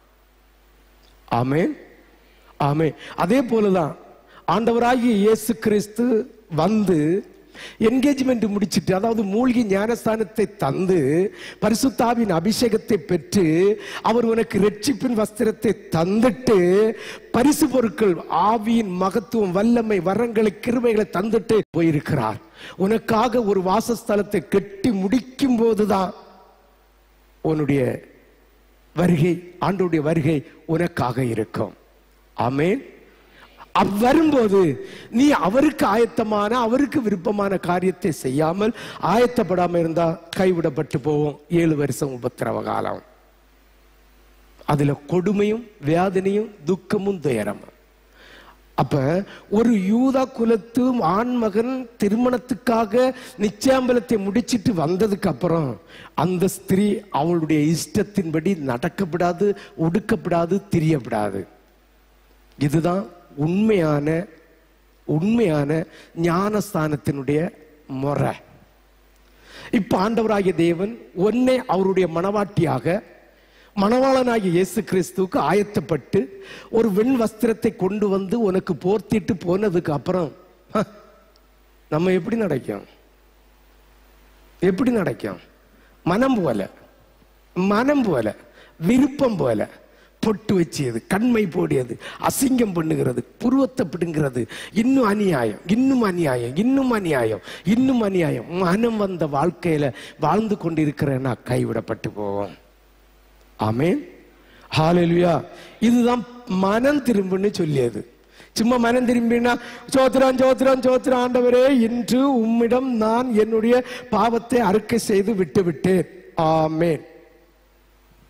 S1: ஆமென் ஆமென் அதே போலதான் ஆண்டவராகிய இயேசு கிறிஸ்து வந்து என்கேஜ்மெண்ட் முடிச்சிட்டு அதாவது மூழ்கி ஞானஸ்தானத்தை தந்து பரிசுத்தாவின் அபிஷேகத்தை பெற்று அவர் உனக்கு ரட்சிப்பின் வஸ்திரத்தை தந்துட்டு பரிசு பொருட்கள் ஆவியின் மகத்துவம் வல்லமை வரங்களை கிருபைகளை தந்துட்டு போயிருக்கிறார் உனக்காக ஒரு வாசஸ்தலத்தை கட்டி முடிக்கும் போதுதான் உன்னுடைய வருகை ஆண்டோடைய வருகை உனக்காக இருக்கும் ஆமென் அவ் வரும்போது நீ அவருக்கு ஆயத்தமான அவருக்கு விருப்பமான காரியத்தை செய்யாமல் ஆயத்தப்படாம இருந்தா கைவிடப்பட்டு போவோம் ஏழு வருஷம் உபத்திரவ காலம் அதுல கொடுமையும் வேதனையும் துக்கமும் துயரமும் அப்ப ஒரு யூதா குலத்து ஆண்மகன் திருமணத்துக்காக நிச்சயாம்பலத்தை முடிச்சிட்டு வந்ததுக்கு அப்புறம் அந்த ஸ்திரீ அவளுடைய இஷ்டத்தின்படி நடக்கப்படாது ஒடுக்கப்படாது திரியப்படாது இதுதான் உண்மையான உண்மையான ஞானஸ்தானத்தினுடைய முறை இப்ப ஆண்டவராகிய தேவன் ஒன்னே அவருடைய மனவாட்டியாக மணவாளனாகிய இயேசு கிறிஸ்துவுக்கு ஆயத்தப்பட்டு ஒரு வெண் வஸ்திரத்தை கொண்டு வந்து உனக்கு போர்த்திட்டு போனதுக்கு அப்புறம் ஹ, நம்ம எப்படி நடக்கும் எப்படி நடக்கும் மனம் போல மனம் போல விருப்பம் போல பொட்டு வச்சியது கண்மை போடியது அசிங்கம் பண்ணுகிறது புருவத்தை பிடுங்கிறது இன்னும் அநியாயம் இன்னும் அநியாயம் இன்னும் அநியாயம் இன்னும் அநியாயம் மனம் வந்த வாழ்க்கையில வாழ்ந்து கொண்டிருக்கிறேன்னா கைவிடப்பட்டு போவோம் ஆமென் ஹalleluya இதுதான் மனம் திரும்புன்னு சொல்லியது சும்மா மனம் திரும்பினா சோத்திரம் சோத்திரம் சோத்திரம் ஆண்டவரே இன்று உம்மிடம் நான் என்னுடைய பாவத்தை அறுக்கை செய்து விட்டு விட்டேன் ஆமென்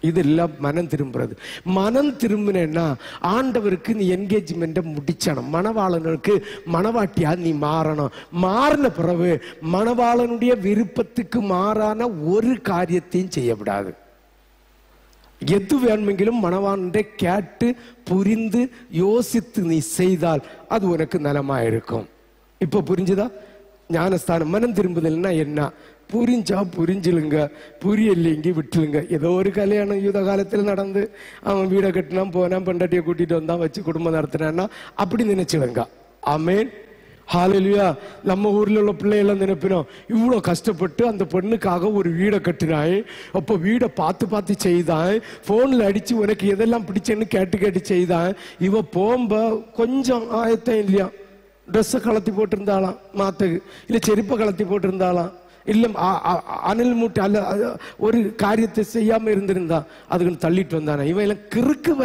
S1: இதெல்லாம் மனம் திரும்புறது மனம் திரும்பினேன்னா ஆண்டவருக்கு நீ என்கேஜ்மெண்ட்டை முடிச்சணும் மணவாளனுக்கு மணவாட்டியா நீ மாறணும் மாறின பிறகு மணவாளனுடைய விருப்பத்துக்கு மாறான ஒரு காரியத்தையும் செய்யக்கூடாது எது வேணுமெങ്കിലും மணவான்றை கேட்டு புரிந்து யோசித்து நீ செய்தால் அது உனக்கு நலமா இருக்கும் இப்போ புரிஞ்சுதா ஞானஸ்தானம் மனம் திரும்புதல்னா என்ன புரிஞ்சா புரிஞ்சிலுங்க புரியலைங்க விட்டுருங்க ஏதோ ஒரு கல்யாணம் யூத காலத்தில் நடந்து அவன் வீடை கட்டினான் போனான் பெண்டாட்டியை கூட்டிட்டு வந்தான் வச்சு குடும்பம் நடத்தினான்னா அப்படி நினைச்சிடுங்க ஆமேன் ஹாலெலுயா நம்ம ஊர்ல உள்ள பிள்ளையெல்லாம் நினைப்பினோம் இவ்வளோ கஷ்டப்பட்டு அந்த பெண்ணுக்காக ஒரு வீடை கட்டினாய் அப்போ வீடை பார்த்து பார்த்து செய்தான் ஃபோனில் அடிச்சு உனக்கு எதெல்லாம் பிடிச்சேன்னு கேட்டு கேட்டு செய்தான் இவ போம்ப கொஞ்சம் ஆயத்தம் இல்லையா ட்ரெஸ்ஸை கலத்தி போட்டிருந்தாளாம் மாத்துக்கு இல்லை செருப்பை கலத்தி போட்டிருந்தாளாம் இல்லை அ- அ- அணில் மூட்டை அல்ல அது ஒரு காரியத்தை செய்யாம இருந்திருந்தா அதுக்கு தள்ளிட்டு வந்தானே இவன் எல்லாம் கிறுக்குவ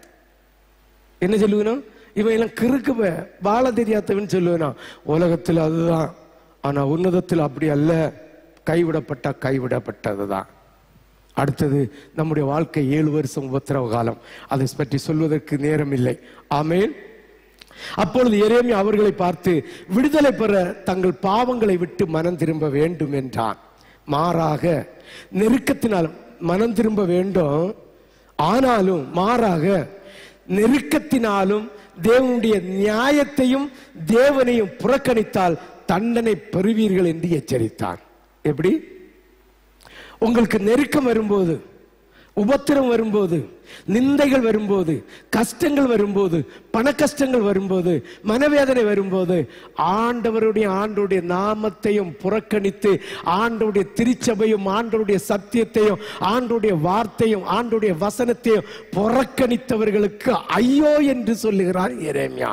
S1: என்ன சொல்லுவனா இவன் எல்லாம் கிறுக்குவ வாழ தெரியாதவன் சொல்லுவேனா உலகத்தில் அதுதான் ஆனா உன்னதத்தில் அப்படி அல்ல கைவிடப்பட்ட கைவிடப்பட்டதுதான் அடுத்தது நம்முடைய வாழ்க்கை ஏழு வருஷம் உபத்திரவ காலம் அதை பற்றி சொல்வதற்கு நேரம் இல்லை ஆமேன் அப்பொழுது எரேமியா அவர்களை பார்த்து விடுதலை பெற தங்கள் பாவங்களை விட்டு மனம் திரும்ப வேண்டும் என்றான் மாறாக நெருக்கத்தினால் மனம் திரும்ப வேண்டும் ஆனாலும் மாறாக நெருக்கத்தினாலும் தேவனுடைய நியாயத்தையும் தேவனையும் புறக்கணித்தால் தண்டனை பெறுவீர்கள் என்று எச்சரித்தார் எப்படி உங்களுக்கு நெருக்கம் வரும்போது உபத்திரம் வரும்போது நிந்தைகள் வரும்போது கஷ்டங்கள் வரும்போது பண கஷ்டங்கள் வரும்போது மனவேதனை வரும்போது ஆண்டவருடைய ஆண்டவருடைய நாமத்தையும் புறக்கணித்து ஆண்டவருடைய திருச்சபையும் ஆண்டவருடைய சத்தியத்தையும் ஆண்டவருடைய வார்த்தையும் ஆண்டவருடைய வசனத்தையும் புறக்கணித்தவர்களுக்கு ஐயோ என்று சொல்லுகிறார் எரேமியா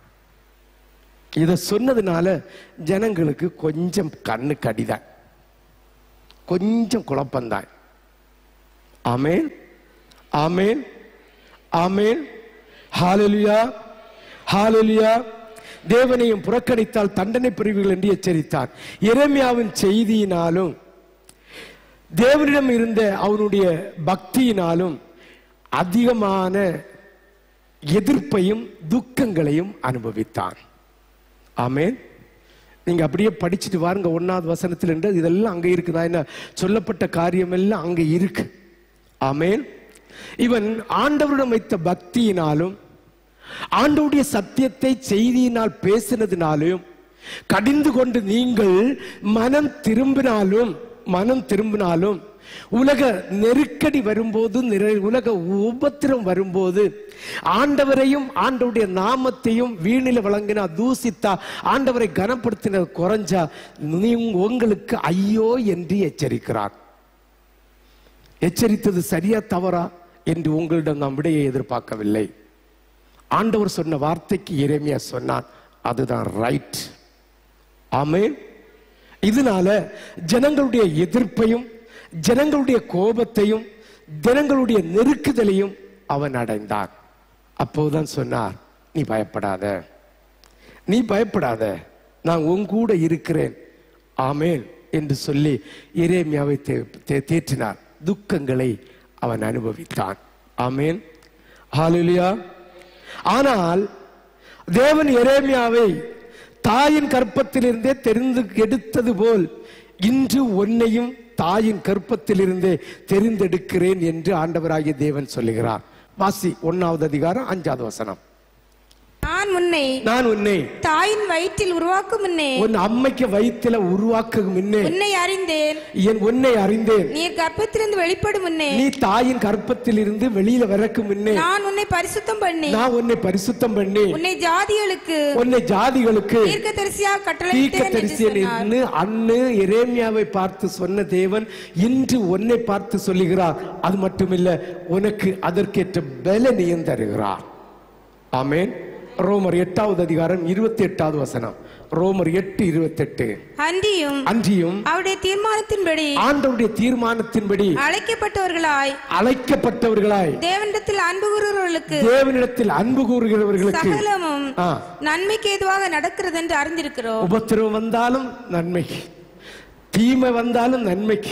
S1: இதை சொன்னதுனால ஜனங்களுக்கு கொஞ்சம் கண்ணு கடிதான் கொஞ்சம் குழப்பம்தான் ஆமேன் ஆமேன் ஆமேன் ஹாலெலுயா ஹாலெலுயா தேவனையும் புறக்கணித்தால் தண்டனை பெறுவீர்கள் என்று எச்சரித்தார் எரேமியாவின் செய்தியினாலும் தேவனிடம் இருந்த அவனுடைய பக்தியினாலும் அதிகமான எதிர்ப்பையும் துக்கங்களையும் அனுபவித்தான் ஆமென் நீங்க அப்படியே படிச்சுட்டு வாருங்க ஒன்னாவது வசனத்தில் இருந்து இதெல்லாம் அங்க இருக்குதா என்ன சொல்லப்பட்ட காரியம் எல்லாம் அங்க இருக்கு ஆமென் இவன் ஆண்டவரிடம் வைத்த பக்தியினாலும் ஆண்டவருடைய சத்தியத்தை செய்தியினால் பேசினதினாலும் கடிந்து கொண்டு நீங்கள் மனம் திரும்பினாலும் மனம் திரும்பினாலும் உலக நெருக்கடி வரும்போது நிறை- உலக உபத்திரம் வரும்போது ஆண்டவரையும் ஆண்டவருடைய நாமத்தையும் வீணில வழங்கினா தூசித்தா ஆண்டவரை கனப்படுத்தின குறைஞ்சா நீ உங்களுக்கு ஐயோ என்று எச்சரிக்கிறார் எச்சரித்தது சரியா தவறா என்று உங்களிடம் நாம் விடையை எதிர்பார்க்கவில்லை ஆண்டவர் சொன்ன வார்த்தைக்கு எரேமியா சொன்னான் அதுதான் ரைட் ஆமென் இதனால ஜனங்களுடைய எதிர்ப்பையும் ஜனங்களுடைய கோபத்தையும் ஜனங்களுடைய நெருக்குதலையும் அவன் அடைந்தான் அப்போதுதான் சொன்னார் நீ பயப்படாத நீ பயப்படாத நான் உன் கூட இருக்கிறேன் ஆமேன் என்று சொல்லி எரேமியாவை தே- தே- தேற்றினார் துக்கங்களை அவன் அனுபவித்தான் ஆமேன் ஹalleluya ஆனால் தேவன் எரேமியாவை தாயின் கற்பத்திலிருந்தே தெரிந்து எடுத்தது போல் இன்று உன்னையும் தாயின் கற்பத்திலிருந்தே தெரிந்தெடுக்கிறேன் என்று ஆண்டவராகிய தேவன் சொல்லுகிறார் வாசி ஒன்னாவது அதிகாரம் அஞ்சாவது வசனம்
S2: நான் உன்னை
S1: நான் உன்னை
S2: தாயின் வயிற்றில் உருவாக்கும் முன்னே
S1: உன் அம்மைக்கு வயிற்றில உருவாக்கும் முன்னே
S2: உன்னை அறிந்தேன்
S1: என் உன்னை அறிந்தேன்
S2: நீ கர்ப்பத்திலிருந்து வெளிப்படும் முன்னே
S1: நீ தாயின் கற்பத்தில் இருந்து வெளியில வரக்கு முன்னே
S2: நான் உன்னை பரிசுத்தம் பண்ணி
S1: நான் உன்னை பரிசுத்தம் பண்ணி
S2: உன்னை ஜாதிகளுக்கு
S1: உன்னை ஜாதிகளுக்கு
S2: தீர்க்கதரிசியாக
S1: தீர்க்க
S2: கட்டளையிட்டேன் என்று
S1: தரிசியன்
S2: சொன்னார்.
S1: என்று அன்னு எரேமியாவை பார்த்து சொன்ன தேவன் இன்று உன்னை பார்த்து சொல்லுகிறார் அது மட்டுமில்ல உனக்கு அதற்கேற்ற பலனையும் தருகிறார் ஆமென் ரோமர் எட்டாவது அதிகாரம் இருபத்தி எட்டாவது வசனம் ரோமர் எட்டு இருபத்தெட்டு
S2: அன்றியும்
S1: அன்றியும்
S2: அவருடைய தீர்மானத்தின்படி
S1: ஆண்டவருடைய தீர்மானத்தின்படி
S2: அழைக்கப்பட்டவர்களாய்
S1: அழைக்கப்பட்டவர்களாய்
S2: தேவனிடத்தில் அன்பு கூறுகிறவர்களுக்கு
S1: தேவனிடத்தில் அன்பு கூறுகிறவர்களுக்கு
S2: சகலமும்
S1: ஆ,
S2: நன்மைக்கு ஏதுவாக நடக்கிறது என்று அறிந்திருக்கிறோம்
S1: உபத்திரவம் வந்தாலும் நன்மைக்கு தீமை வந்தாலும் நன்மைக்கு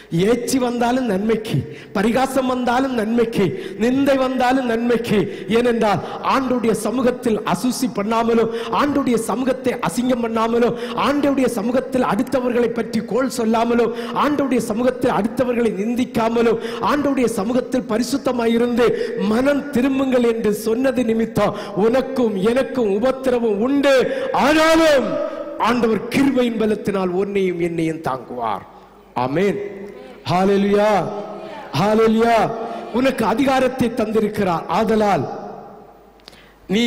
S1: ஏச்சி வந்தாலும் நன்மைக்கு பரிகாசம் வந்தாலும் நன்மைக்கு நிந்தை வந்தாலும் நன்மைக்கு ஏனென்றால் ஆண்டுடைய சமூகத்தில் அசூசி பண்ணாமலும் ஆண்டுடைய சமூகத்தை அசிங்கம் பண்ணாமலும் ஆண்டுடைய சமூகத்தில் அடுத்தவர்களை பற்றி கோல் சொல்லாமலும் ஆண்டுடைய சமூகத்தில் அடுத்தவர்களை நிந்திக்காமலும் ஆண்டுடைய சமூகத்தில் பரிசுத்தமாயிருந்து மனம் திரும்புங்கள் என்று சொன்னது நிமித்தம் உனக்கும் எனக்கும் உபத்திரவம் உண்டு ஆனாலும் ஆண்டவர் கிருபையின் பலத்தினால் உன்னையும் என்னையும் தாங்குவார் ஆமென் ஹalleluya ஹalleluya உனக்கு அதிகாரத்தை தந்திருக்கிறார் ஆதலால் நீ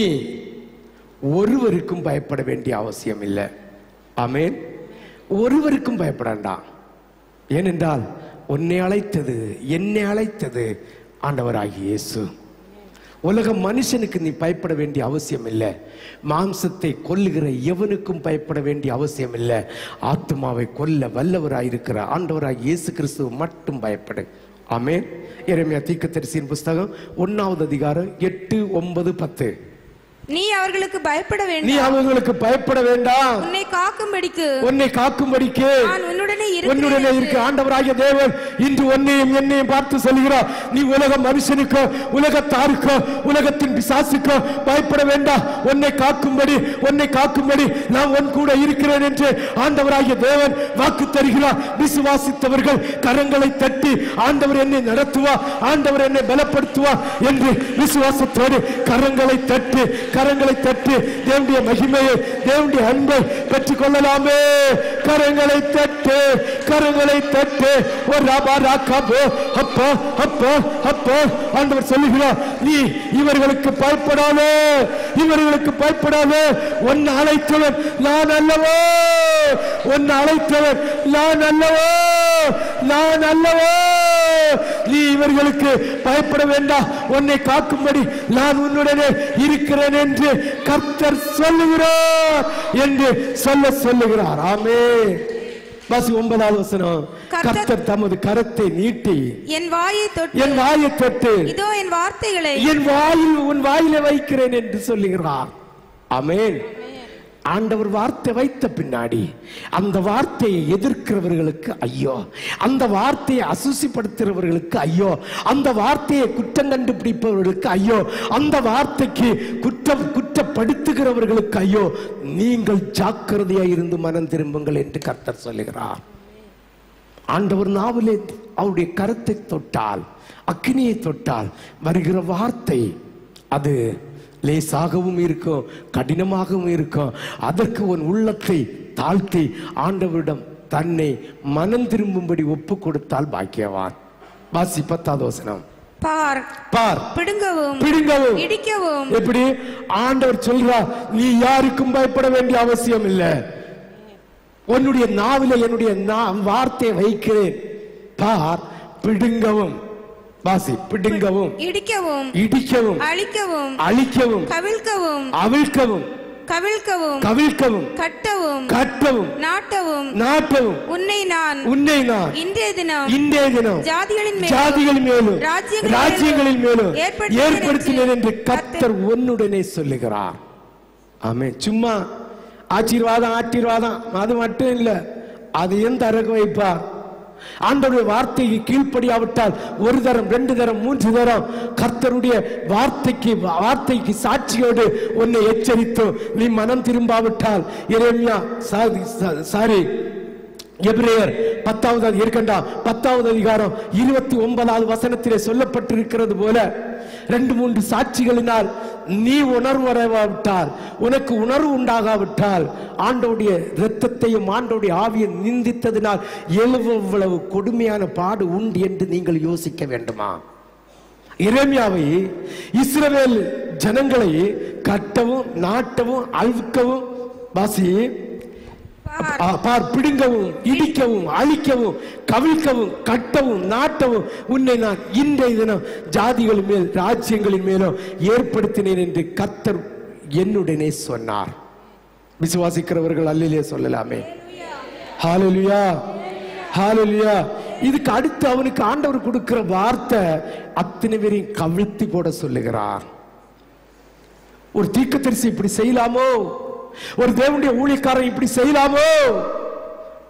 S1: ஒருவருக்கும் பயப்பட வேண்டிய அவசியம் இல்லை ஆமென் ஒருவருக்கும் பயப்பட வேண்டாம் ஏனென்றால் உன்னை அழைத்தது என்னை அழைத்தது ஆண்டவராகிய இயேசு உலக மனுஷனுக்கு நீ பயப்பட வேண்டிய அவசியம் இல்லை மாம்சத்தை கொல்லுகிற எவனுக்கும் பயப்பட வேண்டிய அவசியம் இல்லை ஆத்மாவை கொல்ல வல்லவராயிருக்கிற ஆண்டவராய் இயேசு கிறிஸ்துவ மட்டும் பயப்படு ஆமென் எரேமியா தீர்க்கதரிசியின் புஸ்தகம் ஒன்னாவது அதிகாரம் எட்டு ஒன்பது பத்து
S2: நீ அவர்களுக்கு பயப்பட
S1: நீ
S2: வேண்டாம்
S1: அவங்களுக்கு பயப்பட வேண்டாம்
S2: உன்னை காக்கும்படிக்கு
S1: உன்னை காக்கும்படிக்கு
S2: நான் உன்னுடனே
S1: உன்னுடனே
S2: இருக்கிறேன்
S1: இருக்க ஆண்டவராகிய தேவன் இன்று உன்னையும் என்னையும் பார்த்து சொல்கிறார் நீ உலக மனுஷனுக்கோ உலகத்தாருக்கோ உலகத்தின் பிசாசுக்கோ பயப்பட வேண்டாம் உன்னை காக்கும்படி உன்னை காக்கும்படி நான் உன் கூட இருக்கிறேன் என்று ஆண்டவராகிய தேவன் வாக்கு தருகிறார் விசுவாசித்தவர்கள் கரங்களை தட்டி ஆண்டவர் என்னை நடத்துவார் ஆண்டவர் என்னை பலப்படுத்துவார் என்று விசுவாசத்தோடு கரங்களை தட்டி கரங்களை தட்டி தேவனுடைய மகிமையை தேவனுடைய அன்பை பெற்றுக் கொள்ளலாமே கரங்களை தட்டு கரங்களை தட்டு ஒரு ராபா ராக்காபோ அப்போ அப்போ அப்போ ஆண்டவர் சொல்லுகிறார் நீ இவர்களுக்கு பயப்படாதே இவர்களுக்கு பயப்படாதே உன்னை அழைத்தவன் நான் அல்லவோ உன்னை அழைத்தவன் நான் அல்லவோ நான் அல்லவோ நீ இவர்களுக்கு பயப்பட வேண்டாம் உன்னை காக்கும்படி நான் உன்னுடனே இருக்கிறேன் என்று கர்த்தர் சொல்லுகிறார் என்று சொல்ல சொல்லுகிறார் ஆமே வாசி ஒன்பதாவது வசனம்
S2: கர்த்தர்-
S1: கர்த்தர் தமது கரத்தை நீட்டி
S2: என் வாயை தொட்டு
S1: என் வாயை தொட்டு
S2: இதோ என் வார்த்தைகளை
S1: என் வாயில் உன் வாயில வைக்கிறேன் என்று சொல்லுகிறார் ஆமென் ஆண்டவர் வார்த்தை வைத்த பின்னாடி அந்த வார்த்தையை எதிர்க்கிறவர்களுக்கு ஐயோ அந்த வார்த்தையை அசுசிப்படுத்துகிறவர்களுக்கு ஐயோ அந்த வார்த்தையை குற்றம் கண்டுபிடிப்பவர்களுக்கு ஐயோ அந்த வார்த்தைக்கு குற்றம் குற்றப்படுத்துகிறவர்களுக்கு ஐயோ நீங்கள் ஜாக்கிரதையாய் இருந்து மனம் திரும்புங்கள் என்று கர்த்தர் சொல்லுகிறார் ஆண்டவர் நாவிலே அவருடைய கரத்தை தொட்டால் அக்னியை தொட்டால் வருகிற வார்த்தை அது லேசாகவும் இருக்கும் கடினமாகவும் இருக்கும் அதற்கு உன் உள்ளத்தை தாழ்த்தி ஆண்டவரிடம் தன்னை மனம் திரும்பும்படி ஒப்பு கொடுத்தால் பாக்கியவான் வாசி பத்தாவது வசனம்
S2: பார்
S1: பார்
S2: பிடுங்கவும்
S1: பிடுங்கவும்
S2: இடிக்கவும்
S1: எப்படி ஆண்டவர் சொல்றார் நீ யாருக்கும் பயப்பட வேண்டிய அவசியம் இல்லை உன்னுடைய நாவில என்னுடைய நா- வார்த்தையை வைக்கிறேன் பார் பிடுங்கவும் வாசி பிடுங்கவும்
S2: இடிக்கவும்
S1: இடிக்கவும்
S2: அழிக்கவும்
S1: அழிக்கவும்
S2: கவிழ்க்கவும்
S1: அவிழ்க்கவும்
S2: கவிழ்க்கவும்
S1: கவிழ்க்கவும்
S2: கட்டவும்
S1: கட்டவும்
S2: நாட்டவும்
S1: நாட்டவும்
S2: உன்னை நான்
S1: உன்னை நான்
S2: இன்றைய தினம்
S1: இன்றைய தினம்
S2: ஜாதிகளின் மேலும்
S1: ஜாதிகளின் மேலும்
S2: ராஜ்யங்களின்
S1: ராஜ்யங்களின் மேலும்
S2: ஏற்படுத்தினேன்
S1: ஏற்படுத்தினேன் என்று
S2: என்று
S1: கர்த்தர் உன்னுடனே சொல்லுகிறார் ஆமென் சும்மா ஆசீர்வாதம் ஆசீர்வாதம் அது மட்டும் இல்ல அதையும் தரக வைப்பார் ஆண்டவருடைய வார்த்தைக்கு கீழ்ப்படியாவிட்டால் ஒரு தரம் ரெண்டு தரம் மூன்று தரம் கர்த்தருடைய வார்த்தைக்கு வார்த்தைக்கு சாட்சியோடு உன்னை எச்சரித்தோ நீ மனம் திரும்பாவிட்டால் எரேமியா சாரி எபிரேயர் பத்தாவது அதி- இருக்கண்டா பத்தாவது அதிகாரம் இருபத்தி ஒன்பதாவது வசனத்திலே சொல்லப்பட்டிருக்கிறது போல ரெண்டு மூன்று சாட்சிகளினால் நீ உணர்வு வரவாவிட்டால் உனக்கு உணர்வு உண்டாகாவிட்டால் ஆண்டோடைய இரத்தத்தையும் ஆண்டோடைய ஆவியை நிந்தித்ததினால் எவ்வளவு கொடுமையான பாடு உண்டு என்று நீங்கள் யோசிக்க வேண்டுமா எரேமியாவை இஸ்ரவேல் ஜனங்களை கட்டவும் நாட்டவும் அழுக்கவும் வாசி
S2: பார்
S1: ஆ, பார் பிடுங்கவும் இடிக்கவும் அழிக்கவும் கவிழ்க்கவும் கட்டவும் நாட்டவும் உன்னை நான் இன்றைய தினம் ஜாதிகளின் மேல் ராஜ்யங்களின் மேலும் ஏற்படுத்தினேன் என்று கர்த்தர் என்னுடனே சொன்னார் விசுவாசிக்கிறவர்கள் அல்லிலே சொல்லலாமே ஹalleluya ஹalleluya இதுக்கு அடுத்து அவனுக்கு ஆண்டவர் கொடுக்கிற வார்த்தை அத்தனை பேரையும் கவிழ்த்தி போட சொல்லுகிறார் ஒரு தீர்க்கதரிசி இப்படி செய்யலாமோ ஒரு தேவனுடைய ஊழியக்காரன் இப்படி செய்யலாமோ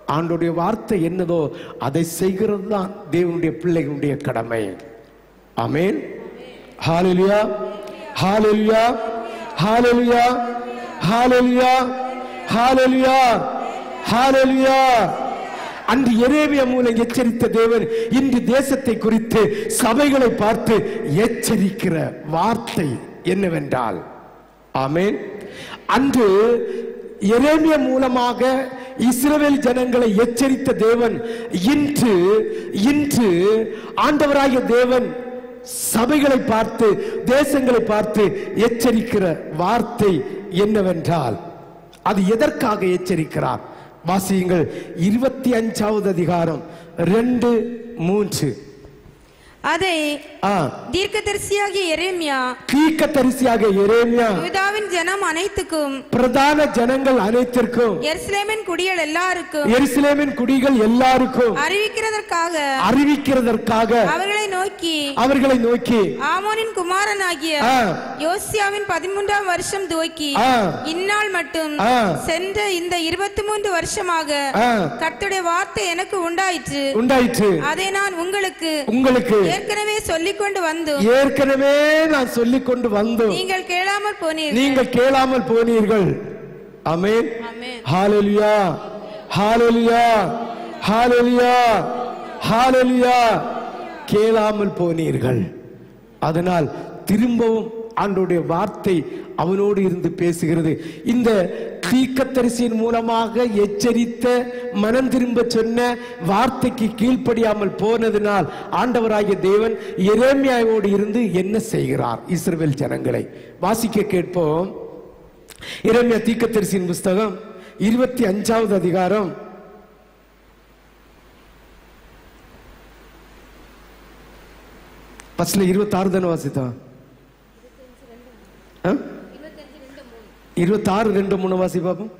S1: ஆண்டுடைய வார்த்தை என்னதோ அதை செய்கிறது தான் தேவனுடைய பிள்ளைகளுடைய கடமை ஆமென் ஹalleluya ஹalleluya ஹalleluya ஹalleluya ஹalleluya ஹalleluya அன்று எரேமியா மூலம் எச்சரித்த தேவன் இன்று தேசத்தை குறித்து சபைகளை பார்த்து எச்சரிக்கிற வார்த்தை என்னவென்றால் ஆமென் அன்று எரேமியா மூலமாக இஸ்ரவேல் ஜனங்களை எச்சரித்த தேவன் இன்று இன்று ஆண்டவராகிய தேவன் சபைகளை பார்த்து தேசங்களை பார்த்து எச்சரிக்கிற வார்த்தை என்னவென்றால் அது எதற்காக எச்சரிக்கிறார் வாசியுங்கள் இருபத்தி அஞ்சாவது அதிகாரம் ரெண்டு மூன்று
S2: அதை
S1: ஆ
S2: தீர்க்கதரிசியாகிய எரேமியா
S1: தீர்க்கதரிசியாக எரேமியா
S2: யூதாவின் ஜனம் அனைத்துக்கும்
S1: பிரதான ஜனங்கள் அனைத்திற்கும்
S2: எருசலேமின் குடிகள் எல்லாருக்கும்
S1: எருசலேமின் குடிகள் எல்லாருக்கும்
S2: அறிவிக்கிறதற்காக
S1: அறிவிக்கிறதற்காக
S2: அவர்களை நோக்கி
S1: அவர்களை நோக்கி
S2: ஆமோனின் குமாரனாகிய
S1: ஆ,
S2: யோசியாவின் பதிமூன்றாம் வருஷம் துவக்கி
S1: ஆ,
S2: இந்நாள் மட்டும்
S1: ஆ.
S2: சென்ற இந்த இருபத்தி மூன்று வருஷமாக
S1: ஆ,
S2: கர்த்தருடைய வார்த்தை எனக்கு உண்டாயிற்று
S1: உண்டாயிற்று
S2: அதை நான் உங்களுக்கு
S1: உங்களுக்கு
S2: ஏற்கனவே சொல்லிக் கொண்டு வந்தோம்
S1: ஏற்கனவே நான் சொல்லிக் கொண்டு வந்தோம்
S2: நீங்கள் கேளாமற் போனீர்கள்
S1: நீங்கள் கேளாமல் போனீர்கள் ஆமென்
S2: ஆமென்.
S1: ஹalleluya ஹalleluya ஹalleluya ஹalleluya கேளாமல் போனீர்கள் அதனால் திரும்பவும் ஆண்டோடைய வார்த்தை அவனோடு இருந்து பேசுகிறது இந்த தீக்கத்தரிசியின் மூலமாக எச்சரித்த மனம் திரும்ப சொன்ன வார்த்தைக்கு கீழ்ப்படியாமல் போனதினால் ஆண்டவராகிய தேவன் எரேமியாவோடு இருந்து என்ன செய்கிறார் இஸ்ரவேல் ஜனங்களை வாசிக்க கேட்போம் இரம்யா தீக்கத்தரிசியின் புஸ்தகம் இருபத்தி அஞ்சாவது அதிகாரம் ஃபர்ஸ்ட்ல இருபத்தி ஆறு தானே வாசித்தான் இருபத்தி ஆறு ரெண்டு மூணு வாசி பார்ப்போம்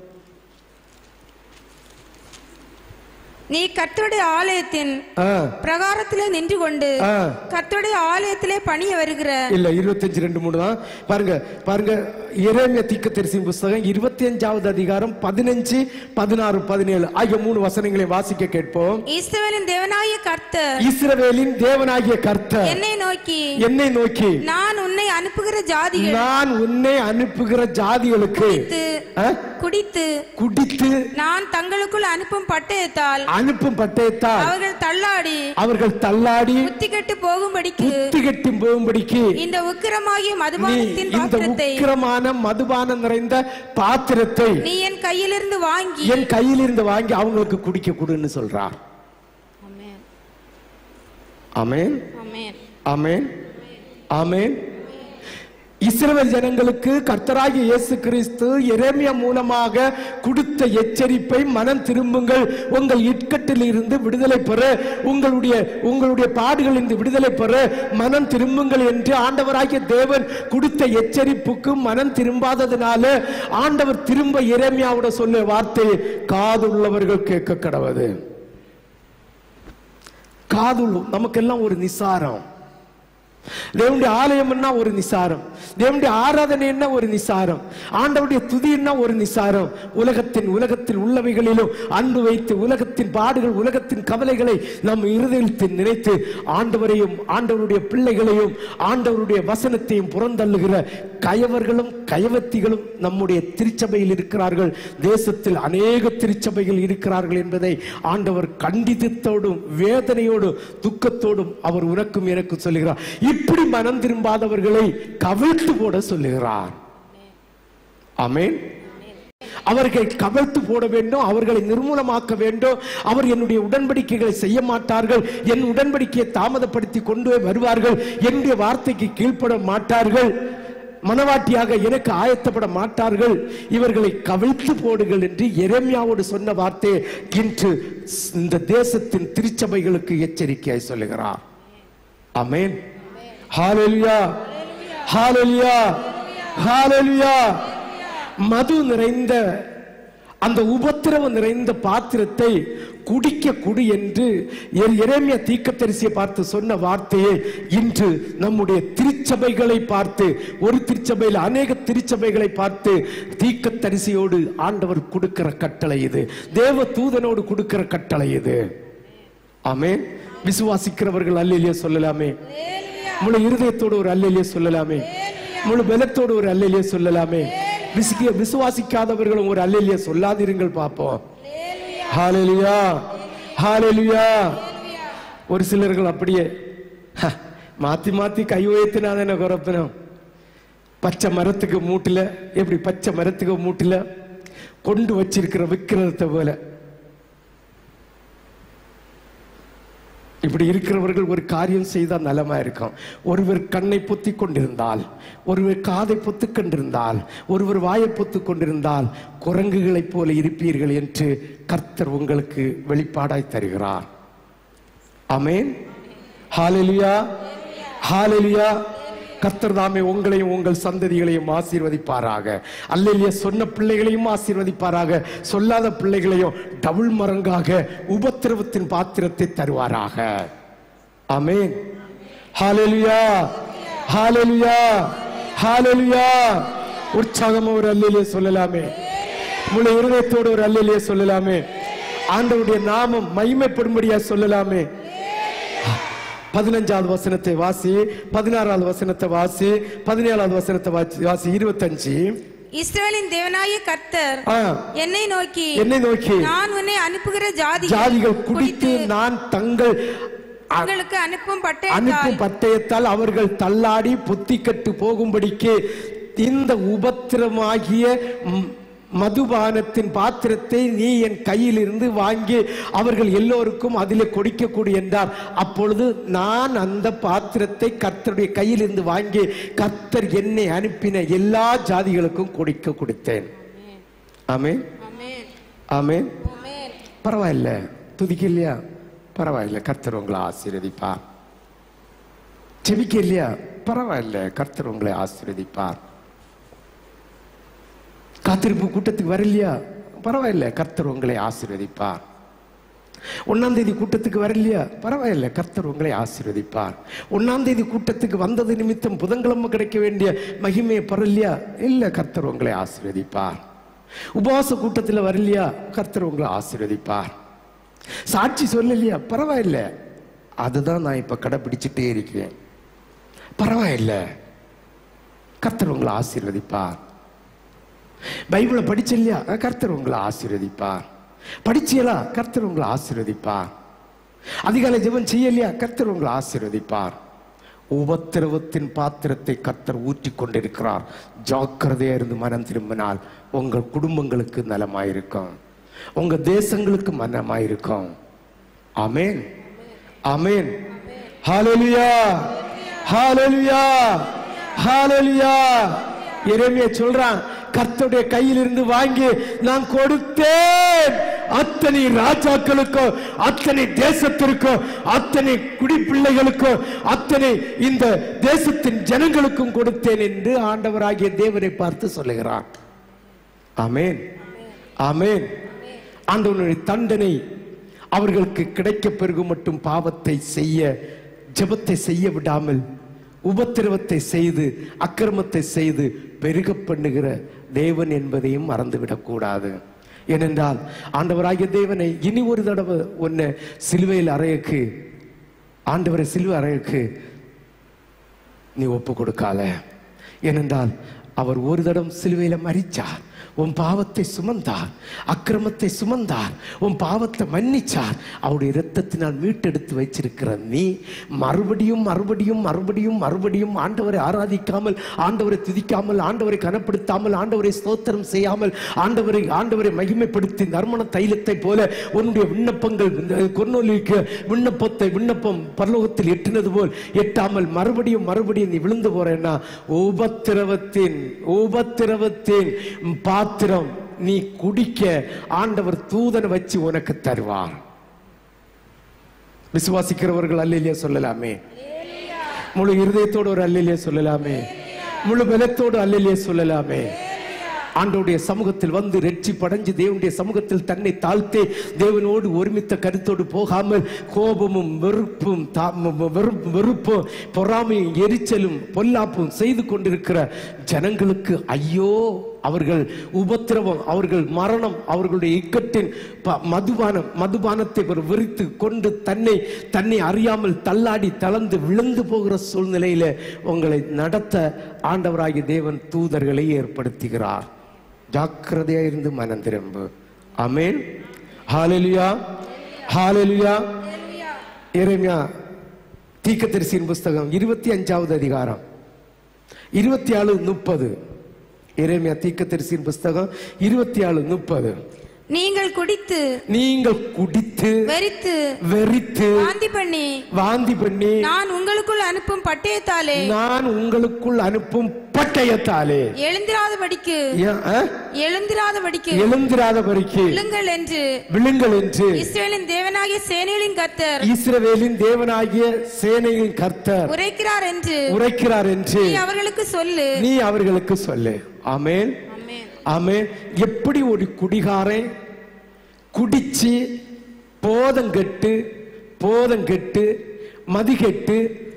S2: நீ கர்த்தருடைய ஆலயத்தின்
S1: ஆ,
S2: பிரகாரத்திலே நின்று கொண்டு
S1: ஆ.
S2: கர்த்தருடைய ஆலயத்திலே பணிய வருகிற
S1: இல்ல இருபத்தஞ்சு ரெண்டு மூணு தான் பாருங்க பாருங்க இரேமிய தீக்கத்தரிசியின் புஸ்தகம் இருபத்தி அஞ்சாவது அதிகாரம் பதினஞ்சு பதினாறு பதினேழு ஆகிய மூணு வசனங்களை வாசிக்க கேட்போம்
S2: இஸ்ரவேலின் தேவனாகிய கர்த்தர்
S1: இஸ்ரவேலின் தேவனாகிய கர்த்தர்
S2: என்னை நோக்கி
S1: என்னை நோக்கி
S2: நான் உன்னை அனுப்புகிற ஜாதிகள்
S1: நான் உன்னை அனுப்புகிற ஜாதிகளுக்கு
S2: குடித்து
S1: ஆ,
S2: குடித்து
S1: குடித்து
S2: நான் தங்களுக்குள் அனுப்பும் பட்டயத்தால்
S1: அனுப்பும் பட்டயத்தால்
S2: அவர்கள் தள்ளாடி
S1: அவர்கள் தள்ளாடி
S2: புத்தி கெட்டு போகும்படிக்கு
S1: புத்தி கெட்டும் போகும்படிக்கு
S2: இந்த உக்கிரமாகிய
S1: நீ
S2: மதுபானத்தின்
S1: இந்த
S2: பாத்திரத்தை
S1: உக்கிரமான மதுபானம் நிறைந்த பாத்திரத்தை
S2: நீ என் கையிலிருந்து வாங்கி
S1: என் கையில் இருந்து வாங்கி அவங்களுக்கு குடிக்க கொடுன்னு சொல்றார்
S2: ஆமென்.
S1: ஆமென்
S2: ஆமென்.
S1: ஆமென் ஆமென் இஸ்ரவேல் ஜனங்களுக்கு கர்த்தராகிய இயேசு கிறிஸ்து எரேமியா மூலமாக கொடுத்த எச்சரிப்பை மனம் திரும்புங்கள் உங்கள் இட்கட்டில் இருந்து விடுதலை பெற உங்களுடைய உங்களுடைய பாடுகளிலிருந்து விடுதலை பெற மனம் திரும்புங்கள் என்று ஆண்டவராகிய தேவன் கொடுத்த எச்சரிப்புக்கு மனம் திரும்பாததுனால ஆண்டவர் திரும்ப எரேமியாவோட சொல்ல வார்த்தையை காதுள்ளவர்கள் கேட்க கடவுது காதுள்ளு நமக்கெல்லாம் ஒரு நிசாரம் தேவனுடைய ஆலயம்னா ஒரு நிசாரம் தேவனுடைய ஆராதனைன்னா ஒரு நிசாரம் ஆண்டவருடைய துதின்னா ஒரு நிசாரம் உலகத்தின் உலகத்தில் உள்ளவைகளிலும் அன்பு வைத்து உலகத்தின் பாடுகள் உலகத்தின் கவலைகளை நம் இருதயத்தில் நினைத்து ஆண்டவரையும் ஆண்டவருடைய பிள்ளைகளையும் ஆண்டவருடைய வசனத்தையும் புறந்தள்ளுகிற கயவர்களும் கயவத்திகளும் நம்முடைய திருச்சபையில் இருக்கிறார்கள் தேசத்தில் அநேக திருச்சபைகள் இருக்கிறார்கள் என்பதை ஆண்டவர் கண்டிதத்தோடும் வேதனையோடும் துக்கத்தோடும் அவர் உனக்கும் எனக்கு சொல்லுகிறார் இப்படி மனம் திரும்பாதவர்களை கவிழ்த்து போட சொல்லுகிறார் ஆமென் அவர்கள் கவிழ்த்து போட வேண்டும் அவர்களை நிர்மூலமாக்க வேண்டும் அவர் என்னுடைய உடன்படிக்கைகளை செய்ய மாட்டார்கள் என் உடன்படிக்கையை தாமதப்படுத்தி கொண்டு போய் வருவார்கள் என்னுடைய வார்த்தைக்கு கீழ்ப்பட மாட்டார்கள் மனவாட்டியாக எனக்கு ஆயத்தப்பட மாட்டார்கள் இவர்களை கவிழ்த்து போடுங்கள் என்று எரேமியாவோடு சொன்ன வார்த்தையை இன்று இந்த தேசத்தின் திருச்சபைகளுக்கு எச்சரிக்கையாய் சொல்லுகிறார் ஆமென் ஹalleluya ஹalleluya ஹalleluya மது நிறைந்த அந்த உபத்திரவம் நிறைந்த பாத்திரத்தை குடிக்க குடி என்று எ- எரேமியா தீர்க்கதரிசியை பார்த்து சொன்ன வார்த்தையை இன்று நம்முடைய திருச்சபைகளை பார்த்து ஒரு திருச்சபையில் அநேக திருச்சபைகளை பார்த்து தீர்க்கதரிசியோடு ஆண்டவர் கொடுக்கிற கட்டளை இது தேவ தூதனோடு கொடுக்கிற கட்டளை இது ஆமென் விசுவாசிக்கிறவர்கள் அல்லையே சொல்லலாமே முழு இருதயத்தோடு ஒரு அல்லையே சொல்லலாமே முழு பலத்தோடு ஒரு அல்லையே சொல்லலாமே விசுகிய விசுவாசிக்காதவர்களும் ஒரு அல்லையே சொல்லாதிருங்கள் பார்ப்போம் ஹalleluya ஹalleluya ஒரு சிலர்கள் அப்படியே "ஹ, மாத்தி மாத்தி கை உயர்த்தினா என்ன குறப்பினம் பச்சை மரத்துக்கு மூட்டுல எப்படி பச்சை மரத்துக்கு மூட்டுல கொண்டு வச்சிருக்கிற விக்கிரத்தை போல இப்படி இருக்கிறவர்கள் ஒரு காரியம் செய்தால் நலமா இருக்கும் ஒருவர் கண்ணை பொத்தி கொண்டிருந்தால் ஒருவர் காதை பொத்து கொண்டிருந்தால் ஒருவர் வாயை பொத்து கொண்டிருந்தால் குரங்குகளைப் போல இருப்பீர்கள் என்று கர்த்தர் உங்களுக்கு வெளிப்பாடாய் தருகிறார் ஆமென் ஹalleluya ஹalleluya கர்த்தர் தாமே உங்களையும் உங்கள் சந்ததிகளையும் ஆசீர்வதிப்பாராக அல்லேலியா சொன்ன பிள்ளைகளையும் ஆசீர்வதிப்பாராக சொல்லாத பிள்ளைகளையும் டபுள் மரங்காக உபத்திரவத்தின் பாத்திரத்தை தருவாராக ஆமென் ஹalleluya ஹalleluya ஹalleluya உற்சாகமா ஒரு அல்லேலியா சொல்லலாமே முழு இருதயத்தோடு ஒரு அல்லேலியா சொல்லலாமே ஆண்டவருடைய நாமம் மகிமைப்படும்படியா சொல்லலாமே பதினஞ்சாவது வசனத்தை வாசி பதினாறாவது வசனத்தை வாசி பதினேழாவது வசனத்தை வாசி வாசி இருபத்தஞ்சு
S2: இஸ்ரவேலின் தேவனாய கர்த்தர்
S1: ஆ,
S2: என்னை நோக்கி
S1: என்னை நோக்கி
S2: நான் உன்னை அனுப்புகிற ஜாதி
S1: ஜாதிகள் குடித்து நான் தங்கள் அ-
S2: உங்களுக்கு அனுப்பும் பட்டயத்தால்
S1: அனுப்பும் பட்டயத்தால் அவர்கள் தள்ளாடி புத்திக்கட்டு போகும்படிக்கு இந்த உபத்திரமாகிய ம், மதுபானத்தின் பாத்திரத்தை நீ என் கையிலிருந்து வாங்கி அவர்கள் எல்லோருக்கும் அதிலே கொடுக்கக்கூடிய என்றார் அப்பொழுது நான் அந்த பாத்திரத்தை கர்த்தருடைய கையிலிருந்து வாங்கி கர்த்தர் என்னை அனுப்பின எல்லா ஜாதிகளுக்கும் கொடுக்க கொடுத்தேன் ஆமென்
S2: ஆமென்.
S1: ஆமென்
S2: ஆமென்.
S1: பரவாயில்ல துதிக்க இல்லையா பரவாயில்ல கர்த்தர் உங்களை ஆசீர்வதிப்பார் செபிக்க இல்லையா பரவாயில்ல கர்த்தர் உங்களை ஆசீர்வதிப்பார் காத்திருப்பு கூட்டத்துக்கு வரலையா பரவாயில்ல கர்த்தர் உங்களை ஆசீர்வதிப்பார் ஒன்னாம் தேதி கூட்டத்துக்கு வரலையா பரவாயில்ல கர்த்தர் உங்களை ஆசீர்வதிப்பார் ஒன்னாம் தேதி கூட்டத்துக்கு வந்தது நிமித்தம் புதன்கிழமை கிடைக்க வேண்டிய மகிமையை பெறலையா இல்ல கர்த்தர் உங்களை ஆசீர்வதிப்பார் உபவாச கூட்டத்தில் வரலையா கர்த்தர் உங்களை ஆசீர்வதிப்பார் சாட்சி சொல்லலையா பரவாயில்ல அதுதான் நான் இப்ப கடைபிடிச்சிட்டே இருக்கிறேன் பரவாயில்ல கர்த்தர் உங்களை ஆசீர்வதிப்பார் பைபிளை படிச்சலையா கர்த்தர் உங்களை ஆசீர்வதிப்பார் படிச்சியலா கர்த்தர் உங்களை ஆசீர்வதிப்பார் அதிகாலை ஜெபம் செய்யலையா கர்த்தர் உங்களை ஆசீர்வதிப்பார் உபத்திரவத்தின் பாத்திரத்தை கர்த்தர் ஊற்றி கொண்டிருக்கிறார் ஜாக்கிரதையா இருந்து மனம் திரும்பினால் உங்கள் குடும்பங்களுக்கு நலமாயிருக்கும் உங்க தேசங்களுக்கு மனமாயிருக்கும் ஆமென் ஆமென் ஹalleluya ஹalleluya ஹalleluya எரேமியா சொல்றான் கர்த்தருடைய கையிலிருந்து வாங்கி நான் கொடுத்தேன் அத்தனை ராஜாக்களுக்கும் அத்தனை தேசத்திற்கும் அத்தனை குடிப்பிள்ளைகளுக்கும் அத்தனை இந்த தேசத்தின் ஜனங்களுக்கும் கொடுத்தேன் என்று ஆண்டவராகிய தேவனை பார்த்து சொல்லுகிறான் ஆமென் ஆமென் ஆண்டவனுடைய தண்டனை அவர்களுக்கு கிடைக்க பெருகும் மட்டும் பாவத்தை செய்ய ஜெபத்தை செய்ய விடாமல் உபத்திரவத்தை செய்து அக்கிரமத்தை செய்து பெருக பண்ணுகிற தேவன் என்பதையும் மறந்துவிடக் கூடாது ஏனென்றால் ஆண்டவராகிய தேவனை இனி ஒரு தடவை உன்னை சிலுவையில் அறையக்கு ஆண்டவரை சிலுவை அறையக்கு நீ ஒப்பு கொடுக்காத ஏனென்றால் அவர் ஒரு தடம் சிலுவையில மரிச்சார் உன் பாவத்தை சுமந்தார் அக்கிரமத்தை சுமந்தார் உன் பாவத்தை மன்னிச்சார் அவருடைய இரத்தத்தினால் மீட்டெடுத்து வச்சிருக்கிற நீ மறுபடியும் மறுபடியும் மறுபடியும் மறுபடியும் ஆண்டவரை ஆராதிக்காமல் ஆண்டவரை துதிக்காமல் ஆண்டவரை கனப்படுத்தாமல் ஆண்டவரை ஸ்தோத்திரம் செய்யாமல் ஆண்டவரை ஆண்டவரை மகிமைப்படுத்தி நறுமண தைலத்தை போல உன்னுடைய விண்ணப்பங்கள் கொன்னொலிக்கு விண்ணப்பத்தை விண்ணப்பம் பரலோகத்தில் எட்டினது போல் எட்டாமல் மறுபடியும் மறுபடியும் நீ விழுந்து போறேன்னா உபத்திரவத்தின் உபத்திரவத்தின் பாத்திரம் நீ குடிக்க ஆண்டவர் தூதனை வச்சு உனக்கு தருவார் விசுவாசிக்கிறவர்கள் அல்லையிலே சொல்லலாமே முழு இருதயத்தோடு ஒரு அல்லையிலே சொல்லலாமே முழு பலத்தோடு அல்லையிலே சொல்லலாமே ஆண்டவருடைய சமூகத்தில் வந்து ரெட்சி படைஞ்சு தேவனுடைய சமூகத்தில் தன்னை தாழ்த்தி தேவனோடு ஒருமித்த கருத்தோடு போகாமல் கோபமும் வெறுப்பும் தா- வெறும் வெறுப்பும் பொறாமையும் எரிச்சலும் பொல்லாப்பும் செய்து கொண்டிருக்கிற ஜனங்களுக்கு ஐயோ அவர்கள் உபத்திரவம் அவர்கள் மரணம் அவர்களுடைய இக்கட்டின் ப- மதுபானம் மதுபானத்தை ஒரு விரித்து கொண்டு தன்னை தன்னை அறியாமல் தள்ளாடி தளர்ந்து விழுந்து போகிற சூழ்நிலையில உங்களை நடத்த ஆண்டவராகிய தேவன் தூதர்களை ஏற்படுத்துகிறார் ஜாக்கிரதையா இருந்து மனம் திரும்பு அமேன் ஹalleluya ஹalleluya எரேமியா தீர்க்கதரிசியின் புஸ்தகம் இருபத்தி அஞ்சாவது அதிகாரம் இருபத்தி ஆறு முப்பது எரேமியா தீர்க்கதரிசியின் புஸ்தகம் இருபத்தி ஆறு முப்பது
S2: நீங்கள் குடித்து
S1: நீங்கள் குடித்து
S2: வெறித்து
S1: வெறித்து
S2: வாந்தி பண்ணி
S1: வாந்தி பண்ணி
S2: நான் உங்களுக்குள் அனுப்பும் பட்டயத்தாலே
S1: நான் உங்களுக்குள் அனுப்பும் பட்டயத்தாலே
S2: எழுந்திராதபடிக்கு
S1: ஏன், ஆ?
S2: எழுந்திராதபடிக்கு
S1: எழுந்திராதபடிக்கு
S2: விழுங்கள் என்று
S1: விழுங்கள் என்று
S2: இஸ்ரேலின் தேவனாகிய சேனைகளின் கர்த்தர்
S1: இஸ்ரவேலின் தேவனாகிய சேனையின் கர்த்தர்
S2: உரைக்கிறார் என்று
S1: உரைக்கிறார் என்று
S2: நீ அவர்களுக்கு சொல்லு
S1: நீ அவர்களுக்கு சொல்லு ஆமென்
S2: ஆமென்.
S1: ஆமென் எப்படி ஒரு குடிகாரன் குடிச்சு போதங்கெட்டு போதங்கெட்டு மதிகெட்டு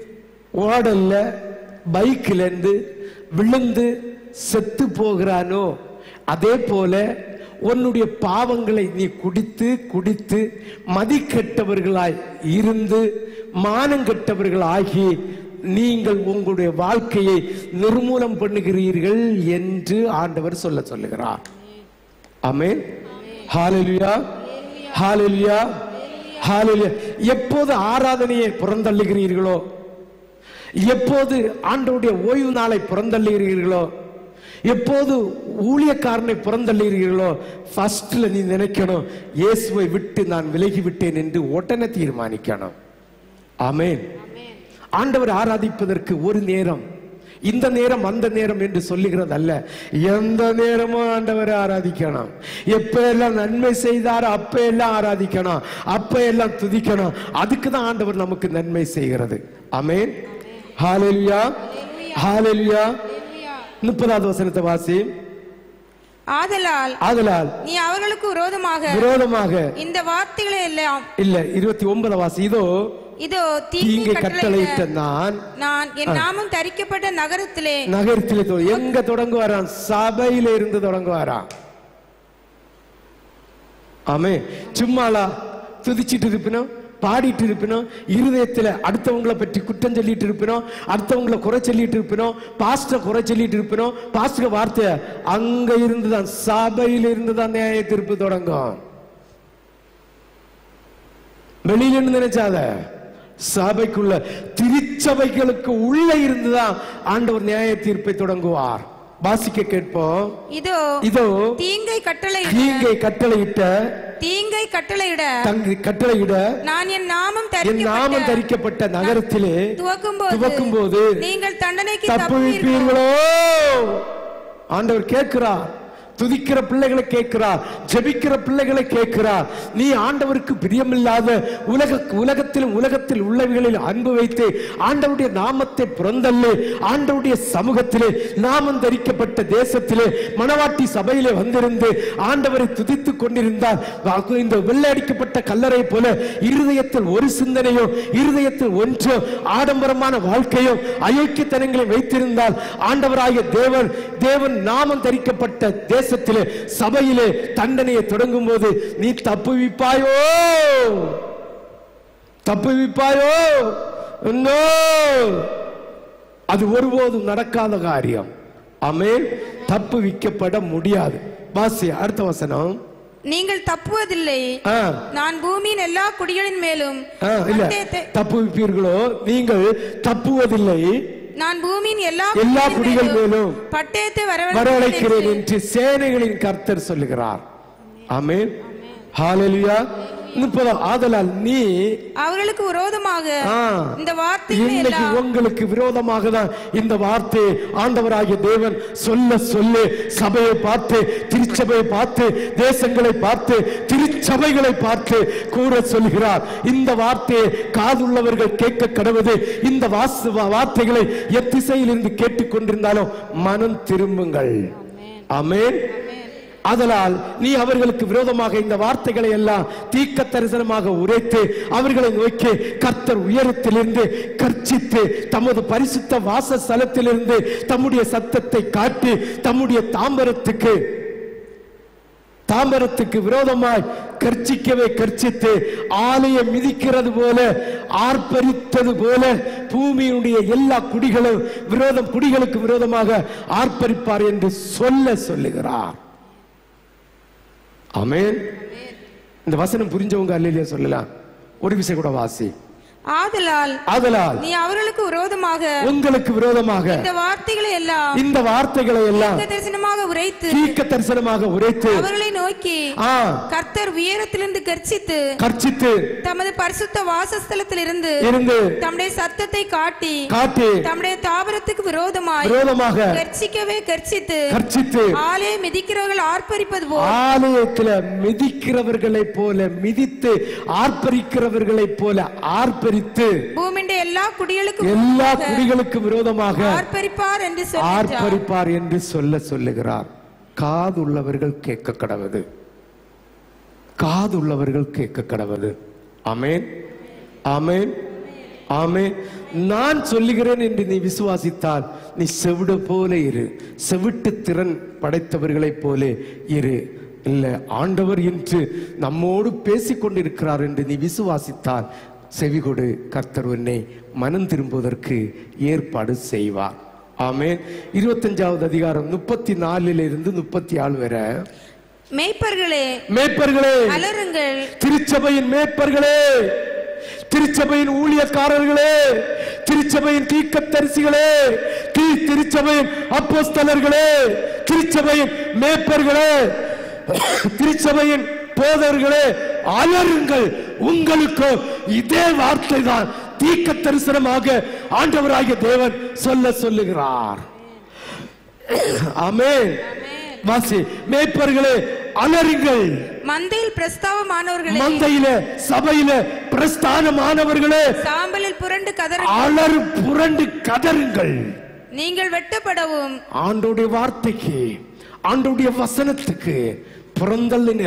S1: ஓடல்ல பைக்கில் இருந்து விழுந்து செத்து போகிறானோ அதே போல உன்னுடைய பாவங்களை நீ குடித்து குடித்து மதிக்கெட்டவர்களாய் இருந்து மானங்கெட்டவர்களாகி நீங்கள் உங்களுடைய வாழ்க்கையை நிர்மூலம் பண்ணுகிறீர்கள் என்று ஆண்டவர் சொல்ல சொல்லுகிறார் ஆமென் ஹalleluya ஹalleluya ஹalleluya எப்போது ஆராதனையை புறந்தள்ளுகிறீர்களோ எப்போது ஆண்டவருடைய ஓய்வு நாளை புறந்தள்ளுகிறீர்களோ எப்போது ஊழியக்காரனை புறந்தள்ளுகிறீர்களோ ஃபர்ஸ்ட்ல நீ நினைக்கணும் இயேசுவை விட்டு நான் விலகி விட்டேன் என்று உடனே தீர்மானிக்கணும் ஆமென் ஆண்டவர் ஆராதிப்பதற்கு ஒரு நேரம் இந்த நேரம் அந்த நேரம் என்று சொல்லுகிறது அல்ல எந்த நேரமும் ஆண்டவரை ஆராதிக்கணும் எப்ப எல்லாம் நன்மை செய்தாரோ அப்ப எல்லாம் ஆராதிக்கணும் அப்ப எல்லாம் துதிக்கணும் அதுக்கு தான் ஆண்டவர் நமக்கு நன்மை செய்கிறது ஆமென் ஹalleluya ஹalleluya முப்பதாவது வசனத்தை வாசி
S2: ஆதலால்
S1: ஆதலால்
S2: நீ அவர்களுக்கு விரோதமாக
S1: விரோதமாக
S2: இந்த வார்த்தைகளை எல்லாம்
S1: இல்ல இருபத்தி ஒன்பது வாசி இதோ
S2: இதோ
S1: தீங்கை
S2: தீங்கை
S1: கட்டளையிட்ட
S2: கட்டளையிட்ட
S1: நான்
S2: நான் என் நாமம் தரிக்கப்பட்ட நகரத்திலே
S1: நகரத்திலே தொ- எங்க தொடங்குவாராம் சபையில இருந்து தொடங்குவாராம் ஆமே சும்மாலா துதிச்சிட்டு இருப்பினோம் பாடிட்டு இருப்பினோம் இருதயத்துல அடுத்தவங்களை பற்றி குற்றம் சொல்லிட்டு இருப்பினோம் அடுத்தவங்களை குறை சொல்லிட்டு இருப்பினோம் பாஸ்டர் குறை சொல்லிட்டு இருப்பினோம் பாஸ்டர் வார்த்தை அங்க இருந்துதான் சபையில இருந்துதான் நியாய தீர்ப்பு தொடங்கும் வெளியில இருந்து நினைச்சாத சபைக்குள்ள திருச்சபைகளுக்கு உள்ள இருந்துதான் ஆண்டவர் நியாய தீர்ப்பை தொடங்குவார் வாசிக்க கேட்போம்
S2: இதோ
S1: இதோ
S2: தீங்கை கட்டளையிட
S1: தீங்கை கட்டளையிட்ட
S2: தீங்கை கட்டளையிட
S1: தங்கு கட்டளையிட
S2: நான் என் நாமம்
S1: என் நாமம்
S2: தரிக்கப்பட்ட
S1: தரிக்கப்பட்ட நகரத்திலே
S2: துவக்கும்
S1: துவக்கும் போது
S2: நீங்கள் தண்டனைக்கு
S1: தப்புவிப்பீர்களோ ஆண்டவர் கேட்கிறார் துதிக்கிற பிள்ளைகளை கேட்கிறார் ஜெபிக்கிற பிள்ளைகளை கேட்கிறார் நீ ஆண்டவருக்கு பிரியமில்லாத உலக உலகத்திலும் உலகத்தில் உள்ளவைகளில் அன்பு வைத்து ஆண்டவருடைய நாமத்தை புறந்தள்ளு ஆண்டவருடைய சமூகத்திலே நாமம் தரிக்கப்பட்ட தேசத்திலே மணவாட்டி சபையிலே வந்திருந்து ஆண்டவரை துதித்துக் கொண்டிருந்தால் வா- இந்த வெள்ளையடிக்கப்பட்ட கல்லறை போல இருதயத்தில் ஒரு சிந்தனையோ இருதயத்தில் ஒன்றோ ஆடம்பரமான வாழ்க்கையோ அயோக்கியத்தனங்களை வைத்திருந்தால் ஆண்டவராகிய தேவன் தேவன் நாமம் தரிக்கப்பட்ட தேசத்திலே சபையிலே தண்டனையை தொடங்கும் போது நீ தப்புவிப்பாயோ தப்புவிப்பாயோ No. அது ஒருபோதும் நடக்காத காரியம் ஆமென் தப்புவிக்கப்பட முடியாது வாசி அடுத்த வசனம்
S2: நீங்கள் தப்புவதில்லை
S1: ஆ
S2: நான் பூமியின் எல்லா குடிகளின் மேலும்
S1: ஆ, இல்ல
S2: பட்டயத்தை-
S1: தப்புவிப்பீர்களோ நீங்கள் தப்புவதில்லை
S2: நான் பூமியின் எல்லா
S1: எல்லா
S2: குடிகளின்
S1: குடிகள் மேலும்
S2: பட்டயத்தை
S1: வரவழைக்கிறேன்
S2: வரவழைக்கிறேன்
S1: என்று சேனைகளின் கர்த்தர் சொல்லுகிறார் ஆமென் ஹalleluya முப்பது ஆதலால் நீ
S2: அவர்களுக்கு விரோதமாக
S1: ஆ,
S2: இந்த வார்த்தைகளை
S1: இன்னைக்கு
S2: எல்லாம்
S1: உங்களுக்கு விரோதமாக தான் இந்த வார்த்தை ஆண்டவராகிய தேவன் சொல்ல சொல்ல சபையை பார்த்து திருச்சபையை பார்த்து தேசங்களை பார்த்து திருச்சபைகளை பார்த்து கூற சொல்கிறார் இந்த வார்த்தையை காதுள்ளவர்கள் கேட்க கடவுது இந்த வாச வார்த்தைகளை எத்திசையில் இருந்து கேட்டுக்கொண்டிருந்தாலும் மனம் திரும்புங்கள் ஆமென் அதனால் நீ அவர்களுக்கு விரோதமாக இந்த வார்த்தைகளை எல்லாம் தீக்க தரிசனமாக உரைத்து அவர்களை நோக்கி கர்த்தர் உயரத்திலிருந்து கர்ச்சித்து தமது பரிசுத்த வாசஸ்தலத்திலிருந்து தம்முடைய சத்தத்தை காட்டி தம்முடைய தாம்பரத்துக்கு தாம்பரத்துக்கு விரோதமாய் கர்ச்சிக்கவே கர்ச்சித்து ஆலயம் மிதிக்கிறது போல ஆர்ப்பரித்தது போல பூமியினுடைய எல்லா குடிகளும் விரோதம் குடிகளுக்கு விரோதமாக ஆர்ப்பரிப்பார் என்று சொல்ல சொல்லுகிறார் ஆமென் இந்த வசனம் புரிஞ்சவங்க அல்லையா சொல்லலாம் ஒரு விஷயம் கூட வாசி
S2: ஆதலால்
S1: ஆதலால்
S2: நீ அவர்களுக்கு விரோதமாக
S1: உங்களுக்கு விரோதமாக
S2: இந்த வார்த்தைகளை எல்லாம்
S1: இந்த வார்த்தைகளை எல்லாம்
S2: தீர்க்க தரிசனமாக உரைத்து
S1: தீர்க்க தரிசனமாக உரைத்து
S2: அவர்களை நோக்கி
S1: ஆ
S2: கர்த்தர் உயரத்திலிருந்து கர்ச்சித்து
S1: கர்ச்சித்து
S2: தமது பரிசுத்த வாசஸ்தலத்திலிருந்து
S1: இருந்து
S2: தம்முடைய சத்தத்தை காட்டி
S1: காட்டி
S2: தம்முடைய தாபரத்துக்கு விரோதமாய்
S1: விரோதமாக
S2: கர்ச்சிக்கவே கர்ச்சித்து
S1: கர்ச்சித்து
S2: ஆலயம் மிதிக்கிறவர்கள் ஆர்ப்பரிப்பது போல்
S1: ஆலயத்துல மிதிக்கிறவர்களைப் போல மிதித்து ஆர்ப்பரிக்கிறவர்களைப் போல ஆர்ப்பரித்து
S2: பூமியின் எல்லா குடிகளுக்கும்
S1: எல்லா குடிகளுக்கு விரோதமாக
S2: ஆர்ப்பரிப்பார் என்று சொல்லிட்டார்
S1: ஆர்ப்பரிப்பார் என்று சொல்ல சொல்லுகிறார் காதுள்ளவர்கள் கேட்க கடவது காதுள்ளவர்கள் கேட்க கடவது ஆமென் ஆமென் ஆமென் நான் சொல்லுகிறேன் என்று நீ விசுவாசித்தால் நீ செவிடு போல இரு செவிட்டு திறன் படைத்தவர்களைப் போல இரு இல்ல ஆண்டவர் என்று நம்மோடு பேசிக் கொண்டிருக்கிறார் என்று நீ விசுவாசித்தால் செவிகொடு கர்த்தர் உன்னை மனம் திரும்புவதற்கு ஏற்பாடு செய்வார் ஆமென் இருபத்தஞ்சாவது அதிகாரம் முப்பத்தி நாலுல இருந்து முப்பத்தி ஆறு வரை
S2: மேய்ப்பர்களே
S1: மேய்ப்பர்களே
S2: அலறுங்கள்
S1: திருச்சபையின் மேய்ப்பர்களே திருச்சபையின் ஊழியக்காரர்களே திருச்சபையின் தீக்கத்தரிசிகளே தீ திருச்சபையின் அப்போஸ்தலர்களே திருச்சபையின் மேய்ப்பர்களே திருச்சபையின் போதர்களே அலருங்கள் உங்களுக்கு இதே வார்த்தை தான் தீக்க தரிசனமாக ஆண்டவராகிய தேவன் சொல்ல சொல்லுகிறார் ஆமென் வாசி மேய்ப்பர்களே அலருங்கள்
S2: மந்தையில் பிரஸ்தாவமானவர்களே
S1: மந்தையில சபையில பிரஸ்தானமானவர்களே
S2: சாம்பலில் புரண்டு கதற
S1: அலறு புரண்டு கதறுங்கள்
S2: நீங்கள் வெட்டப்படவும்
S1: ஆண்டோடைய வார்த்தைக்கு ஆண்டோடைய வசனத்துக்கு புறந்தள்ளின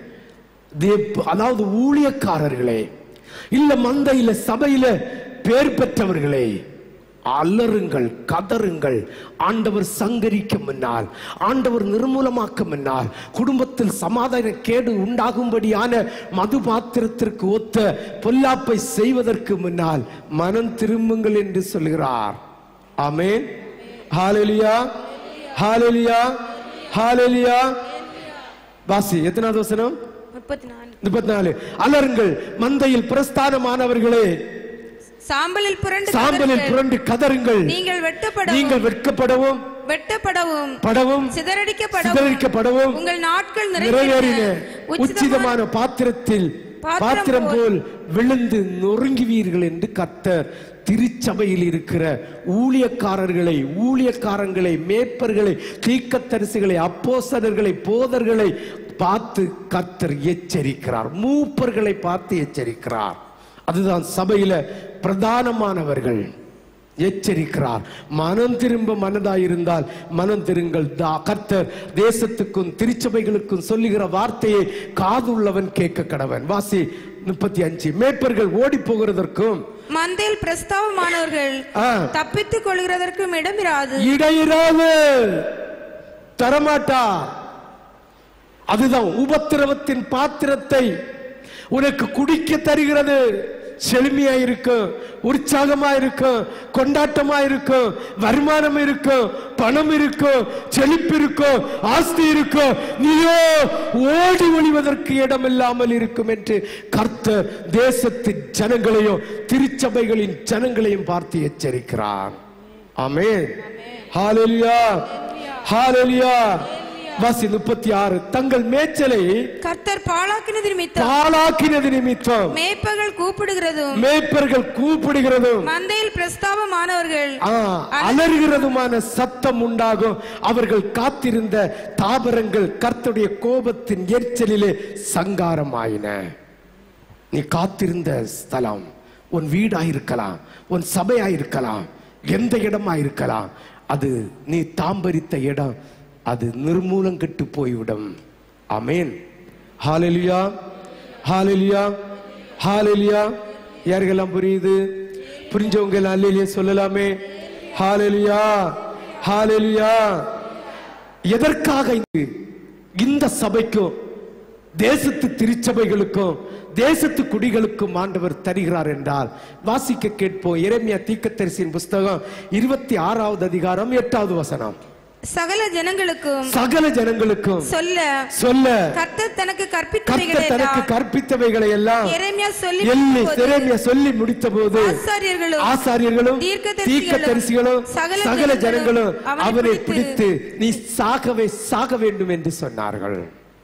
S1: தே- அதாவது ஊழியக்காரர்களே இல்ல மந்தையில சபையில பேர் பெற்றவர்களே அலறுங்கள் கதறுங்கள் ஆண்டவர் சங்கரிக்க முன்னால் ஆண்டவர் நிர்மூலமாக்க முன்னால் குடும்பத்தில் சமாதான கேடு உண்டாகும்படியான மது பாத்திரத்திற்கு ஒத்த பொல்லாப்பை செய்வதற்கு முன்னால் மனம் திரும்புங்கள் என்று சொல்கிறார் ஆமென் ஹalleluya ஹalleluya ஹalleluya வாசி எத்தனாவது வசனம்
S2: முப்பத்தி நாலு
S1: முப்பத்தி நாலு அலருங்கள் மந்தையில் பிரஸ்தானமானவர்களே
S2: சாம்பலில் புரண்டு
S1: சாம்பலில்
S2: கதறுங்கள்.
S1: புரண்டு கதறுங்கள்
S2: நீங்கள் வெட்டப்படவும்
S1: நீங்கள் வெட்கப்படவும்
S2: வெட்டப்படவும்
S1: படவும்
S2: சிதறடிக்கப்படவும்
S1: சிதறடிக்கப்படவும்
S2: உங்கள் நாட்கள்
S1: நிறைவேறின
S2: நிறைவேறின
S1: உச்சிதமான பாத்திரத்தில்
S2: பாத்திரம்
S1: பாத்திரம்
S2: போல்
S1: போல் விழுந்து நொறுங்குவீர்கள் என்று கர்த்தர் திருச்சபையில் இருக்கிற ஊழியக்காரர்களை ஊழியக்காரங்களை மேய்ப்பர்களை தீக்கத்தரிசிகளை அப்போசனர்களை போதர்களை பார்த்து கர்த்தர் எச்சரிக்கிறார் மூப்பர்களை பார்த்து எச்சரிக்கிறார் அதுதான் சபையில பிரதானமானவர்கள் எச்சரிக்கிறார் மனம் திரும்ப மனதாயிருந்தால் மனம் திருங்கள் தா- கர்த்தர் தேசத்துக்கும் திருச்சபைகளுக்கும் சொல்லுகிற வார்த்தையை காதுள்ளவன் கேட்க கடவன் வாசி முப்பத்தி அஞ்சு மேய்ப்பர்கள் ஓடி போகிறதற்கும்
S2: மந்தையில் பிரஸ்தாவமானவர்கள்
S1: ஆ,
S2: தப்பித்துக் கொள்கிறதற்கும் இடமிராது
S1: இடையிறாது தரமாட்டா அதுதான் உபத்திரவத்தின் பாத்திரத்தை உனக்கு குடிக்க தருகிறது செழுமையா இருக்கும் உற்சாகமா இருக்கும் கொண்டாட்டமா இருக்கும் வருமானம் இருக்கும் பணம் இருக்கும் செழிப்பு இருக்கும் ஆஸ்தி இருக்கும் நீயோ ஓடி ஒளிவதற்கு இடம் இல்லாமல் இருக்கும் என்று கர்த்தர் தேசத்தின் ஜனங்களையும் திருச்சபைகளின் ஜனங்களையும் பார்த்து எச்சரிக்கிறார் ஆமென் ஹalleluya ஹalleluya வாசி முப்பத்தி ஆறு தங்கள் மேய்ச்சலை
S2: கர்த்தர் பாழாக்கினது நிமித்தம்
S1: பாழாக்கினது நிமித்தம்
S2: மேய்ப்பர்கள் கூப்பிடுகிறதும்
S1: மேய்ப்பர்கள் கூப்பிடுகிறதும்
S2: மந்தையில் பிரஸ்தாபமானவர்கள்
S1: ஆ, அலறுகிறதுமான சத்தம் உண்டாகும் அவர்கள் காத்திருந்த தாபரங்கள் கர்த்தருடைய கோபத்தின் எரிச்சலிலே சங்காரமாயின நீ காத்திருந்த ஸ்தலம் உன் வீடாயிருக்கலாம் உன் சபையாயிருக்கலாம் எந்த இடமா இருக்கலாம் அது நீ தாம்பரித்த இடம் அது நிர்மூலம் கெட்டு போய்விடும் ஆமென் ஹalleluya ஹalleluya ஹalleluya யாருக்கெல்லாம் புரியுது புரிஞ்சவங்க எல்லாம் அல்லேலியா சொல்லலாமே ஹalleluya ஹalleluya எதற்காக இது இந்த சபைக்கும் தேசத்து திருச்சபைகளுக்கும் தேசத்து குடிகளுக்கும் ஆண்டவர் தருகிறார் என்றால் வாசிக்க கேட்போம் எரேமியா தீக்கத்தரிசியின் புஸ்தகம் இருபத்தி ஆறாவது அதிகாரம் எட்டாவது வசனம்
S2: சகல ஜனங்களுக்கும்
S1: சகல ஜனங்களுக்கும்
S2: சொல்ல
S1: சொல்ல
S2: கர்த்தர் தனக்கு
S1: கர்த்தர்
S2: கற்பித்தவைகளை
S1: தனக்கு
S2: எல்லாம்
S1: கற்பித்தவைகளை எல்லாம்
S2: எரேமியா சொல்லி
S1: எல்லி
S2: முடித்தபோது
S1: திரேமியா சொல்லி முடித்த போது
S2: ஆசாரியர்களும்
S1: ஆசாரியர்களும்
S2: தீர்க்கதரிசிகளும்
S1: தீர்க்கதரிசிகளும்
S2: சகல
S1: சகல ஜனங்களும்
S2: ஜனங்களும்
S1: அவனை
S2: அவனை
S1: பிடித்து நீ சாகவே சாக வேண்டும் என்று சொன்னார்கள்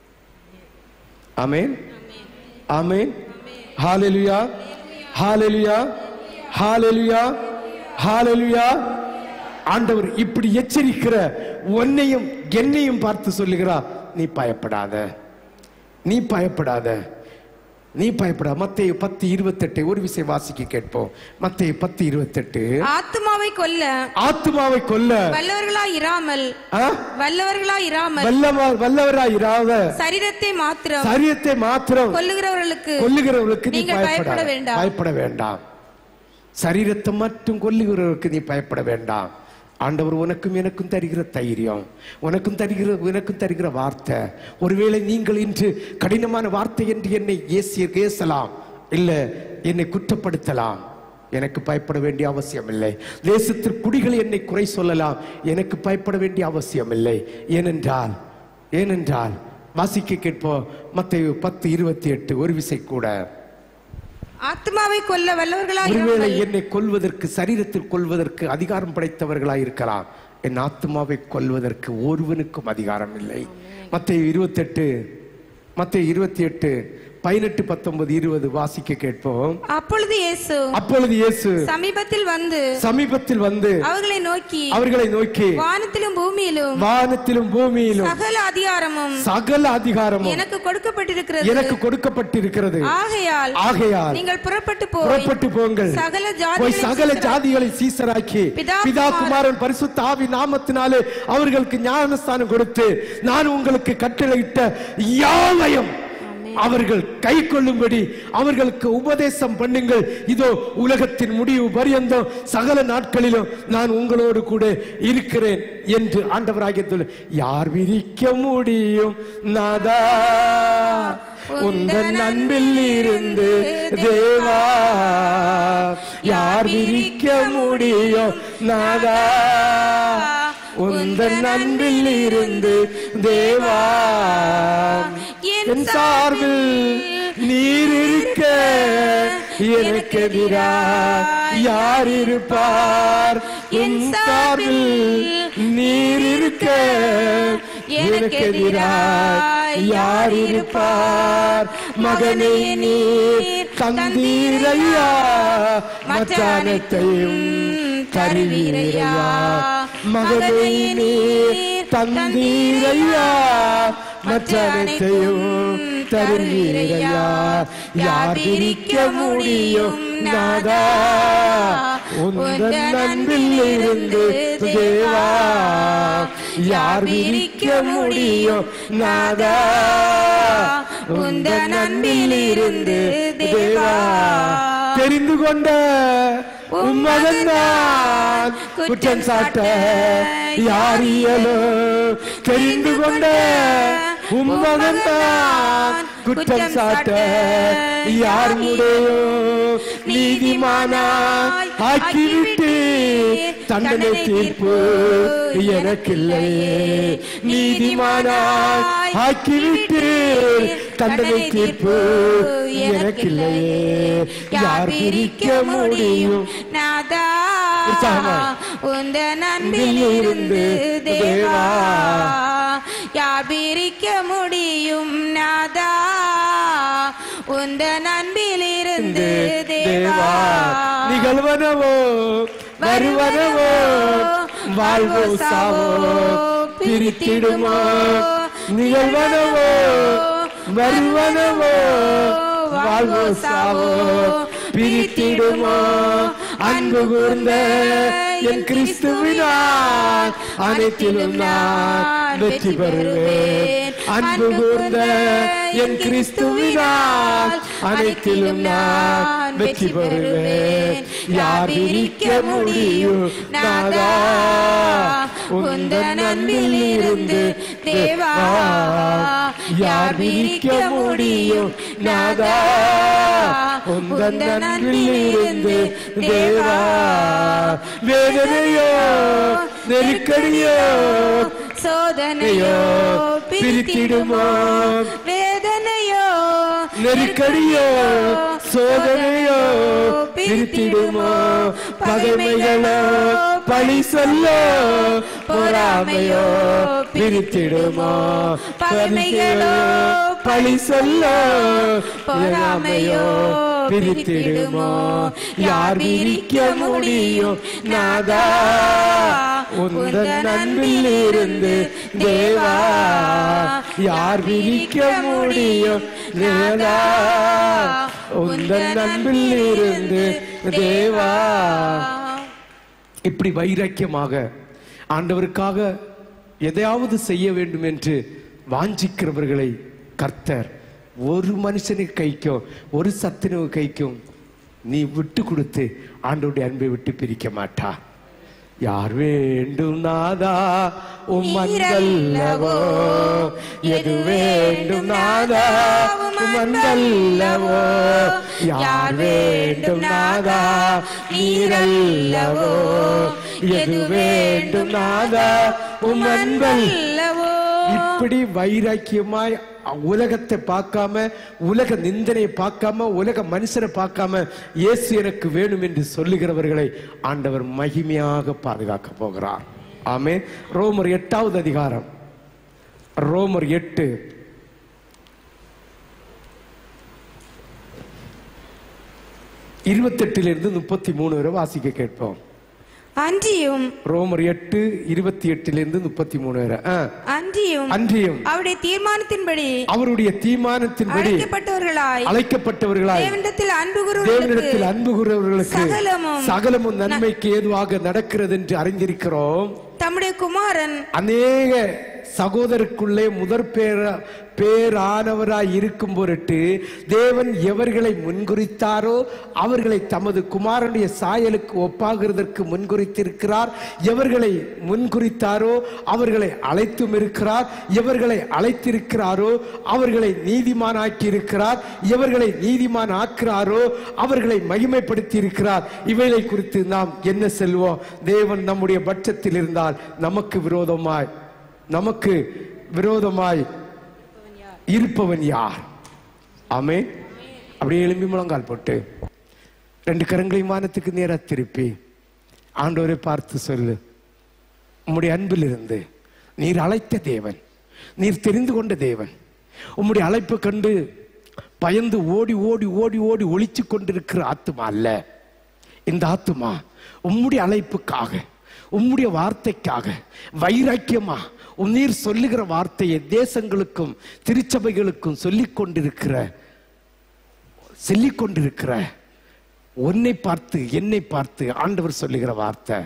S1: ஆமென் ஆமென் ஹalleluya ஹalleluya ஹalleluya ஹalleluya ஆண்டவர் இப்படி எச்சரிக்கிற உன்னையும் என்னையும் பார்த்து சொல்லுகிறார் நீ பயப்படாத நீ பயப்படாத நீ பயப்படாத மத்தேயு பத்து இருபத்தெட்டு ஒரு விசை வாசிக்க கேட்போம் மத்தேயு பத்து இருபத்தெட்டு
S2: ஆத்துமாவை கொல்ல
S1: ஆத்மாவை கொல்ல
S2: வல்லவர்களா இராமல்
S1: ஆ?
S2: வல்லவர்களா இராமல்
S1: வல்லவர் வல்லவராய் இராத
S2: சரீரத்தை மாத்திரம்
S1: சரியத்தை மாத்திரம்
S2: கொல்லுகிறவர்களுக்கு
S1: கொல்லுகிறவர்களுக்கு நீ
S2: நீங்கள் பயப்பட
S1: பயப்பட
S2: வேண்டாம்.
S1: பயப்பட வேண்டாம் சரீரத்தை மட்டும் கொல்லுகிறவர்களுக்கு நீ பயப்பட வேண்டாம் ஆண்டவர் உனக்கும் எனக்கும் தருகிற தைரியம் உனக்கும் தருகிற எனக்கும் தருகிற வார்த்தை ஒருவேளை நீங்கள் இன்று கடினமான வார்த்தை என்று என்னை ஏசிய ஏசலாம் இல்ல என்னை குற்றப்படுத்தலாம் எனக்கு பயப்பட வேண்டிய அவசியம் இல்லை தேசத்தில் குடிகள் என்னை குறை சொல்லலாம் எனக்கு பயப்பட வேண்டிய அவசியம் இல்லை ஏனென்றால் ஏனென்றால் வாசிக்க கேட்போம் மத்தேயு பத்து இருபத்தி எட்டு ஒரு விசை கூட
S2: ஆத்மாவை கொல்ல வல்லவர்களா
S1: ஒருவேளை
S2: இராமல்
S1: என்னை கொல்வதற்கு சரீரத்தில் கொல்வதற்கு அதிகாரம் படைத்தவர்களாய் இருக்கலாம் என் ஆத்மாவை கொல்வதற்கு ஒருவனுக்கும் அதிகாரம் இல்லை மத்திய இருபத்தெட்டு மத்திய இருபத்தி எட்டு பதினெட்டு பத்தொன்பது இருபது வாசிக்க கேட்போம்
S2: அப்பொழுது இயேசு
S1: அப்பொழுது இயேசு
S2: சமீபத்தில் வந்து
S1: சமீபத்தில் வந்து
S2: அவர்களை நோக்கி
S1: அவர்களை நோக்கி
S2: வானத்திலும் பூமியிலும்
S1: வானத்திலும் பூமியிலும்
S2: சகல அதிகாரமும்
S1: சகல அதிகாரமும்
S2: எனக்கு கொடுக்கப்பட்டிருக்கிறது
S1: எனக்கு கொடுக்கப்பட்டிருக்கிறது
S2: ஆகையால்
S1: ஆகையால்
S2: நீங்கள் புறப்பட்டு போய்
S1: புறப்பட்டு போங்கள்
S2: சகல
S1: போய்
S2: ஜாதிகளையும்
S1: சகல
S2: சீசரா-
S1: ஜாதிகளை சீசராக்கி
S2: பிதா,
S1: பிதா
S2: குமாரன்,
S1: குமாரன் பரிசுத்த ஆவி நாமத்தினாலே அவர்களுக்கு ஞானஸ்தானம் கொடுத்து நான் உங்களுக்கு கட்டளையிட்ட யாவையும் அவர்கள் கை கொள்ளும்படி அவர்களுக்கு உபதேசம் பண்ணுங்கள் இதோ உலகத்தின் முடிவு பரியந்தம் சகல நாட்களிலும் நான் உங்களோடு கூட இருக்கிறேன் என்று ஆண்டவராகிய சொல்லு யார் விரிக்க முடியும் நாதா உந்தன் அன்பில் இருந்து தேவா யார் விரிக்க முடியும் நாதா உந்தன் அன்பில் இருந்து தேவா என் சார்பில் நீர் இருக்க எனக்கு எதிராக யார் இருப்பார் என் சார்பில் நீர் இருக்க எனக்கு எதிராக யார் இருப்பார் மகனே நீர் தந்தீரையா மற்ற அனைத்தையும் தருவீரையா மகனே நீர் தந்தீரையா மற்ற அனைத்தையும் தருவீரையா யார் பிரிக்க முடியும் நாதா உந்தன் அன்பில் இருந்து தேவா யார் பிரிக்க முடியும் நாதா உந்தன் அன்பில் இருந்து தேவா தெரிந்து கொண்ட உம்மகன் நான் குற்றம் சாட்ட யார் இயலோ தெரிந்து கொண்ட உம்மகன் நான் குற்றம் சாட்ட யார் முடையோ நீதிமானா ஆக்கிவிட்டு தண்டனை தீர்ப்பு எனக்கில்லையே நீதிமானாய் ஆக்கிவிட்டு தண்டனை தீர்ப்பு எனக்கில்லையே யார் பிரிக்க முடியும்
S2: நாதா
S1: உற்சாகமா.
S2: உந்த நன்பில் இருந்து தேவா யார் பிரிக்க முடியும் நாதா உந்த நன்பில் இருந்து தேவா
S1: நிகழ்வனவோ வருவனவோ வாழ்வோ சாவோ பிரித்திடுமோ நிகழ்வனவோ வருவனவோ வாழ்வோ சாவோ பிரித்திடுமோ அன்பு கூர்ந்த என் கிறிஸ்துவினால் அனைத்திலும் நான் வெற்றி பெறுவேன் அன்பு கூர்ந்த என் கிறிஸ்துவினால் அனைத்திலும் நான் வெற்றி பெறுவேன் யார் பிரிக்க முடியும் நாதா உந்தன் அன்பில் இருந்து தேவா யார் பிரிக்க முடியும் நாதா உந்தன் அன்பில் இருந்து தேவா வேதனையோ நெருக்கடியோ
S2: சோதனையோ பிரித்திடுமோ வேதனையோ
S1: நெருக்கடியோ சோதனையோ பிரித்திடுமோ பகைமைகளோ பழி சொல்லோ பொறாமையோ பிரித்திடுமோ பகைமைகளோ பழி சொல்லோ பொறாமையோ பிரித்திடுமோ யார் பிரிக்க முடியும் நாதா உந்தன் அன்பில் இருந்து தேவா யார் பிரிக்க முடியும் தேவா உந்தன் அன்பில் இருந்து தேவா இப்படி வைராக்கியமாக ஆண்டவருக்காக எதையாவது செய்ய வேண்டும் என்று வாஞ்சிக்கிறவர்களை கர்த்தர் ஒரு மனுஷனுக்கு கைக்கும் ஒரு சத்துணவு கைக்கும் நீ விட்டு கொடுத்து ஆண்டவருடைய அன்பை விட்டு பிரிக்க மாட்டா யார் வேண்டும் நாதா உம்மந்தல்லவோ எது வேண்டும் நாதா உம்மந்தல்லவோ யார் வேண்டும் நாதா நீரல்லவோ எது வேண்டும் நாதா உம்மன்பல்
S2: அல்லவோ
S1: இப்படி வைராக்கியமாய் உலகத்தை பார்க்காம உலக நிந்தனையை பார்க்காம உலக மனுஷனை பார்க்காம இயேசு எனக்கு வேணும் என்று சொல்லுகிறவர்களை ஆண்டவர் மகிமையாக பாதுகாக்க போகிறார் ஆமே ரோமர் எட்டாவது அதிகாரம் ரோமர் எட்டு இருபத்தெட்டிலிருந்து முப்பத்தி மூணு வரை வாசிக்க கேட்போம்
S2: அன்றியும்
S1: ரோமர் எட்டு இருபத்தி எட்டிலிருந்து முப்பத்தி மூணு வரை ஆ.
S2: அன்றியும்
S1: அன்றியும்
S2: அவருடைய தீர்மானத்தின்படி
S1: அவருடைய தீர்மானத்தின்படி
S2: அழைக்கப்பட்டவர்களாய்
S1: அழைக்கப்பட்டவர்களாய்
S2: தேவனிடத்தில் அன்பு
S1: தேவனிடத்தில்
S2: கூறுவதற்கு
S1: அன்பு கூறுவர்களுக்கு
S2: சகலமும்
S1: சகலமும் நன்மைக்கு ஏதுவாக நடக்கிறது என்று அறிந்திருக்கிறோம்
S2: தம்முடைய குமாரன்
S1: அநேக சகோதரருக்குள்ளே முதற் பேர பேரானவராய் இருக்கும் பொருட்டு தேவன் எவர்களை முன்குறித்தாரோ அவர்களை தமது குமாரனுடைய சாயலுக்கு ஒப்பாகிறதற்கு முன்குறித்திருக்கிறார் எவர்களை முன்குறித்தாரோ அவர்களை அழைத்தும் இருக்கிறார் எவர்களை அழைத்திருக்கிறாரோ அவர்களை நீதிமானாக்கி இருக்கிறார் எவர்களை நீதிமான் ஆக்கிறாரோ அவர்களை மகிமைப்படுத்தி இருக்கிறார் இவைகளை குறித்து நாம் என்ன செல்வோம் தேவன் நம்முடைய பட்சத்தில் இருந்தால் நமக்கு விரோதமாய் நமக்கு விரோதமாய் இருப்பவன் யார் ஆமே அப்படியே எழும்பி முழங்கால் போட்டு ரெண்டு கரங்களையும் வானத்துக்கு நேரா திருப்பி ஆண்டவரை பார்த்து சொல்லு உம்முடைய அன்பில் இருந்து நீர் அழைத்த தேவன் நீர் தெரிந்து கொண்ட தேவன் உம்முடைய அழைப்பு கண்டு பயந்து ஓடி ஓடி ஓடி ஓடி ஒளிச்சு கொண்டிருக்கிற ஆத்துமா அல்ல இந்த ஆத்துமா உம்முடைய அழைப்புக்காக உம்முடைய வார்த்தைக்காக வைராக்கியமா உம் நீர் சொல்லுகிற வார்த்தையை தேசங்களுக்கும் திருச்சபைகளுக்கும் சொல்லிக் கொண்டிருக்கிற சொல்லிக் கொண்டிருக்கிற உன்னை பார்த்து என்னை பார்த்து ஆண்டவர் சொல்லுகிற வார்த்தை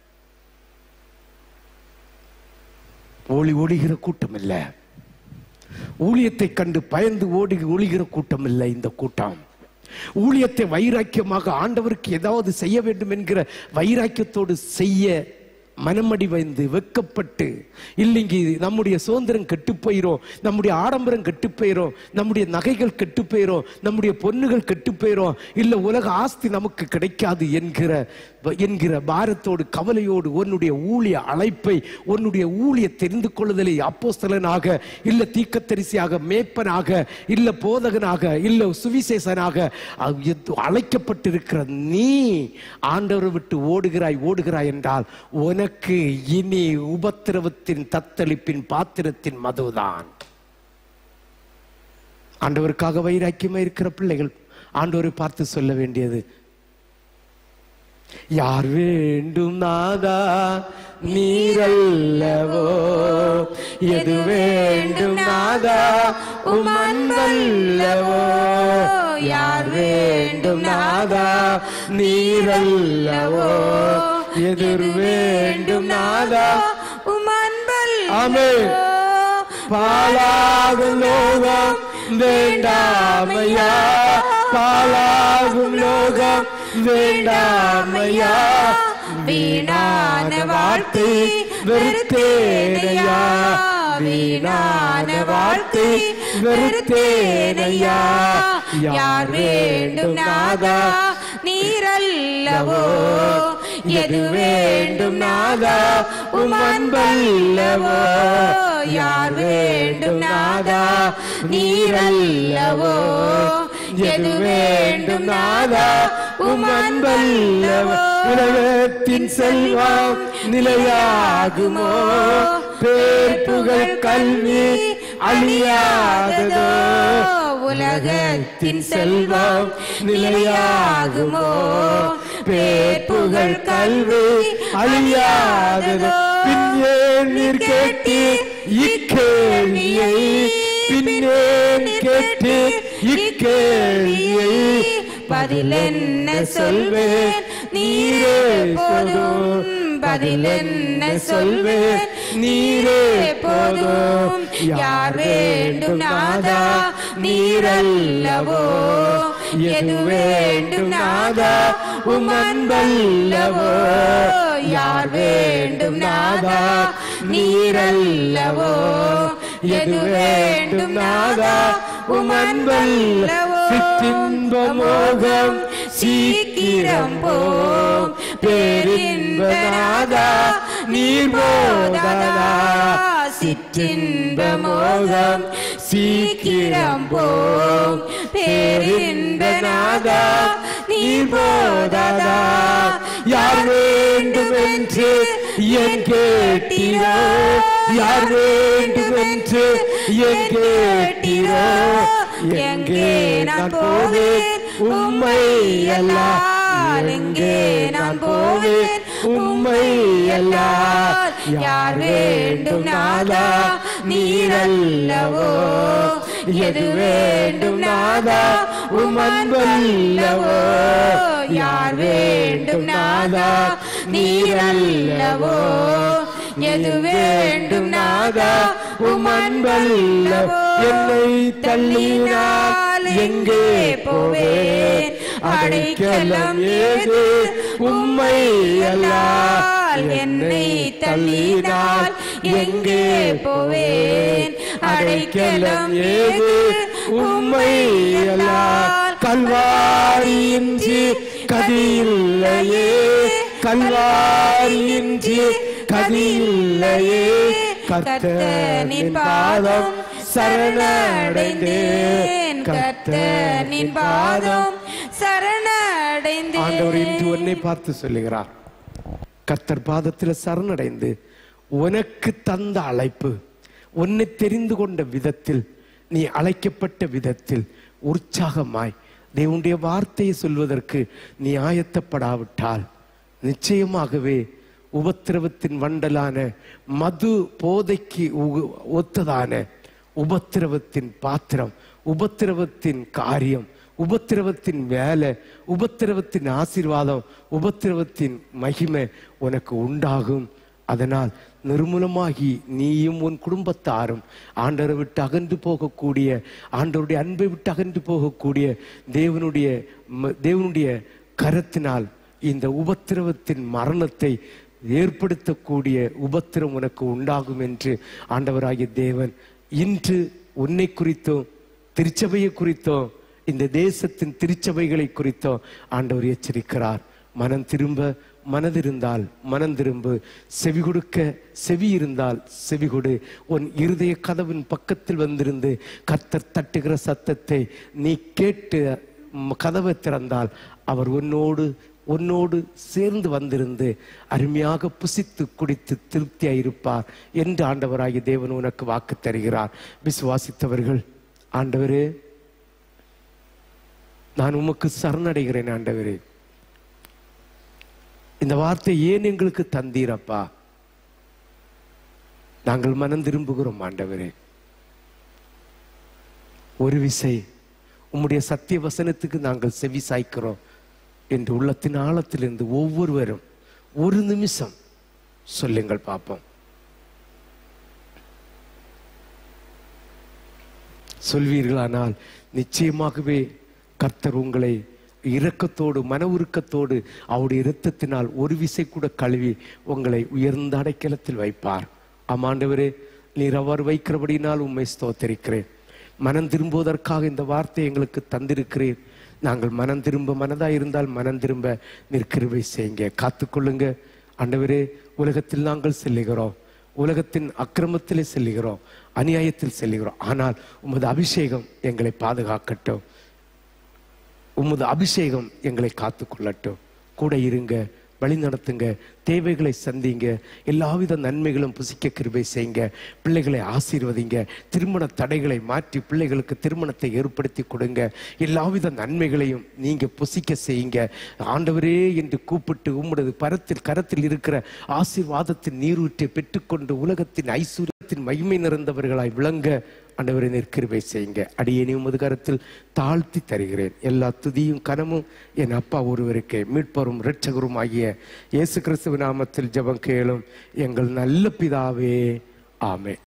S1: ஓடி ஓடுகிற கூட்டம் இல்ல ஊழியத்தை கண்டு பயந்து ஓடி ஒளிகிற கூட்டம் இல்லை இந்த கூட்டம் ஊழியத்தை வைராக்கியமாக ஆண்டவருக்கு ஏதாவது செய்ய வேண்டும் என்கிற வைராக்கியத்தோடு செய்ய மனமடி வைந்து வெக்கப்பட்டு இல்லைங்க நம்முடைய சுதந்திரம் கெட்டு போயிரும் நம்முடைய ஆடம்பரம் கெட்டு போயிரும் நம்முடைய நகைகள் கெட்டு போயிரும் நம்முடைய பொண்ணுகள் கெட்டு போயிரும் இல்ல உலக ஆஸ்தி நமக்கு கிடைக்காது என்கிற என்கிற பாரத்தோடு கவலையோடு உன்னுடைய ஊழிய அழைப்பை உன்னுடைய ஊழிய தெரிந்து கொள்ளுதலை அப்போஸ்தலனாக இல்ல தீக்கத்தரிசியாக மேப்பனாக இல்ல போதகனாக இல்ல சுவிசேஷனாக அ- எத்- அழைக்கப்பட்டிருக்கிற நீ ஆண்டவரை விட்டு ஓடுகிறாய் ஓடுகிறாய் என்றால் உனக்கு இனி உபத்திரவத்தின் தத்தளிப்பின் பாத்திரத்தின் மதுதான் ஆண்டவருக்காக வைராக்கியமா இருக்கிற பிள்ளைகள் ஆண்டவரை பார்த்து சொல்ல வேண்டியது யார் வேண்டும் நாதா நீரல்லவோ எது வேண்டும் நாதா உம் அன்பல்லவோ யார் வேண்டும் நாதா நீரல்லவோ எதிர் வேண்டும் நாதா
S2: உம் அன்பல்
S1: ஆமென். பாலாகும் லோகம் வேண்டாமையா பாலாகும் லோகம் வேண்டாமையா
S2: வீணான வாழ்க்கை வெறுத்தேனையா வீணான வாழ்க்கை வெறுத்தேனையா யார் வேண்டும் நாதா நீரல்லவோ எது வேண்டும் நாதா உம் அன்பல்லவோ யார் வேண்டும் நாதா நீரல்லவோ எது வேண்டும் நாதா உம் அன்பல்லவோ
S1: உலகத்தின் செல்வம் நிலையாகுமோ பேர் புகழ் கல்வி அழியாததோ
S2: உலகத்தின் செல்வம் நிலையாகுமோ பேர் புகழ் கல்வி
S1: அழியாததோ பின்னே நீர் கேட்டு இக்கேள்வியை பின்னே கேட்டு இக்கேள்வியை
S2: பதில் என்ன சொல்வேன் நீரே போதும் பதில் என்ன சொல்வேன் நீரே போதும் யார் வேண்டும் நாதா நீரல்லவோ எது வேண்டும் நாதா உம் அன்பல்லவோ யார் வேண்டும் நாதா நீரல்லவோ எது வேண்டும் நாதா உம் அன்பல்லவோ
S1: சிற்றின்ப மோகம்
S2: சீக்கிரம் போம் பேரின்ப நாதா நீர் போதாதா சிற்றின்ப மோகம் சீக்கிரம் போம் பேரின்ப நாதா நீர் போதாதா
S1: யார் வேண்டும் என்று என் கேட்டீரோ யார் வேண்டும் என்று என் கேட்டீரோ எங்கே நான் போவேன் உம்மை அல்லால் எங்கே நான் போவேன் உம்மை அல்லால் யார் வேண்டும் நாதா நீரல்லவோ எது வேண்டும் நாதா உம் அன்பல்லவோ யார் வேண்டும் நாதா நீரல்லவோ எது வேண்டும் நாதா உம் அன்பல்லவோ என்னை தள்ளினால் எங்கே போவேன் அடைக்கலம் ஏது உம்மை அல்லால் என்னை தள்ளினால் எங்கே போவேன் அடைக்கலம் ஏது உம்மை அல்லால் கல்வாரியின்றி கதியில்லையே கல்வாரியின்றி கதியில்லையே கர்த்தனின் பாதம் சரணடைந்தேன்
S2: கர்த்தனின் பாதம் சரணடைந்தேன்
S1: ஆண்டவர் இன்று உன்னை பார்த்து சொல்லுகிறார் கர்த்தர் பாதத்தில் சரணடைந்து உனக்கு தந்த அழைப்பு உன்னை தெரிந்து கொண்ட விதத்தில் நீ அழைக்கப்பட்ட விதத்தில் உற்சாகமாய் தேவனுடைய வார்த்தையை சொல்வதற்கு நீ ஆயத்தப்படாவிட்டால் நிச்சயமாகவே உபத்திரவத்தின் வண்டலான மது போதைக்கு உ- ஒத்ததான உபத்திரவத்தின் பாத்திரம் உபத்திரவத்தின் காரியம் உபத்திரவத்தின் வேலை உபத்திரவத்தின் ஆசீர்வாதம் உபத்திரவத்தின் மகிமை உனக்கு உண்டாகும் அதனால் நிர்மூலமாகி நீயும் உன் குடும்பத்தாரும் ஆண்டவரை விட்டு அகன்று போகக்கூடிய ஆண்டவருடைய அன்பை விட்டு அகன்று போகக்கூடிய தேவனுடைய ம- தேவனுடைய கரத்தினால் இந்த உபத்திரவத்தின் மரணத்தை ஏற்படுத்தக்கூடிய உபத்திரம் உனக்கு உண்டாகும் என்று ஆண்டவராகிய தேவன் இன்று உன்னை குறித்தோ திருச்சபையை குறித்தோ இந்த தேசத்தின் திருச்சபைகளை குறித்தோ ஆண்டவர் எச்சரிக்கிறார் மனம் திரும்ப மனதிருந்தால் மனம் திரும்பு செவி கொடுக்க செவி இருந்தால் செவி கொடு உன் இருதய கதவின் பக்கத்தில் வந்திருந்து கர்த்தர் தட்டுகிற சத்தத்தை நீ கேட்டு ம், கதவை திறந்தால் அவர் உன்னோடு உன்னோடு சேர்ந்து வந்திருந்து அருமையாக புசித்து குடித்து திருப்தியாயிருப்பார் என்று ஆண்டவராகிய தேவன் உனக்கு வாக்கு தருகிறார் விசுவாசித்தவர்கள் ஆண்டவரே நான் உமக்கு சரணடைகிறேன் ஆண்டவரே இந்த வார்த்தை ஏன் எங்களுக்கு தந்தீரப்பா நாங்கள் மனம் திரும்புகிறோம் ஆண்டவரே ஒரு விசை உம்முடைய சத்திய வசனத்துக்கு நாங்கள் செவி சாய்க்கிறோம் என்று உள்ளத்தின் ஆழத்திலிருந்து ஒவ்வொருவரும் ஒரு நிமிஷம் சொல்லுங்கள் பார்ப்போம் சொல்வீர்களானால் நிச்சயமாகவே கர்த்தர் உங்களை இரக்கத்தோடு மன உருக்கத்தோடு அவருடைய இரத்தத்தினால் ஒரு விசை கூட கழுவி உங்களை உயர்ந்த அடைக்கலத்தில் வைப்பார் ஆமாண்டவரே நீர் அவர் வைக்கிறபடினால் உண்மை ஸ்தோத்தரிக்கிறேன் மனம் திரும்புவதற்காக இந்த வார்த்தை எங்களுக்கு தந்திருக்கிறேன் நாங்கள் மனம் திரும்ப மனதா இருந்தால் மனம் திரும்ப நிற்கிருவை செய்யுங்க காத்துக்கொள்ளுங்க ஆண்டவரே உலகத்தில் நாங்கள் செல்லுகிறோம் உலகத்தின் அக்கிரமத்திலே செல்லுகிறோம் அநியாயத்தில் செல்லுகிறோம் ஆனால் உமது அபிஷேகம் எங்களை பாதுகாக்கட்டும் உமது அபிஷேகம் எங்களை காத்துக்கொள்ளட்டும் கூட இருங்க வழி நடத்துங்க தேவைகளை சந்திங்க எல்லாவித நன்மைகளும் புசிக்க கிருபை செய்யுங்க பிள்ளைகளை ஆசீர்வதிங்க திருமண தடைகளை மாற்றி பிள்ளைகளுக்கு திருமணத்தை ஏற்படுத்தி கொடுங்க எல்லாவித நன்மைகளையும் நீங்க புசிக்க செய்யுங்க ஆண்டவரே என்று கூப்பிட்டு உம்முடைய பரத்தில் கரத்தில் இருக்கிற ஆசீர்வாதத்தின் நீரூற்றை பெற்றுக்கொண்டு உலகத்தின் ஐஸ்வர்யத்தின் மகிமை நிறைந்தவர்களாய் விளங்க ஆண்டவரை நிற்கிருபை செய்யுங்க அடியேனி உமது கரத்தில் தாழ்த்தி தருகிறேன் எல்லா துதியும் கனமும் என் அப்பா ஒருவருக்கே மீட்பரும் இரட்சகரும் ஆகிய இயேசு கிறிஸ்துவ நாமத்தில் ஜெபம் கேளும் எங்கள் நல்ல பிதாவே ஆமே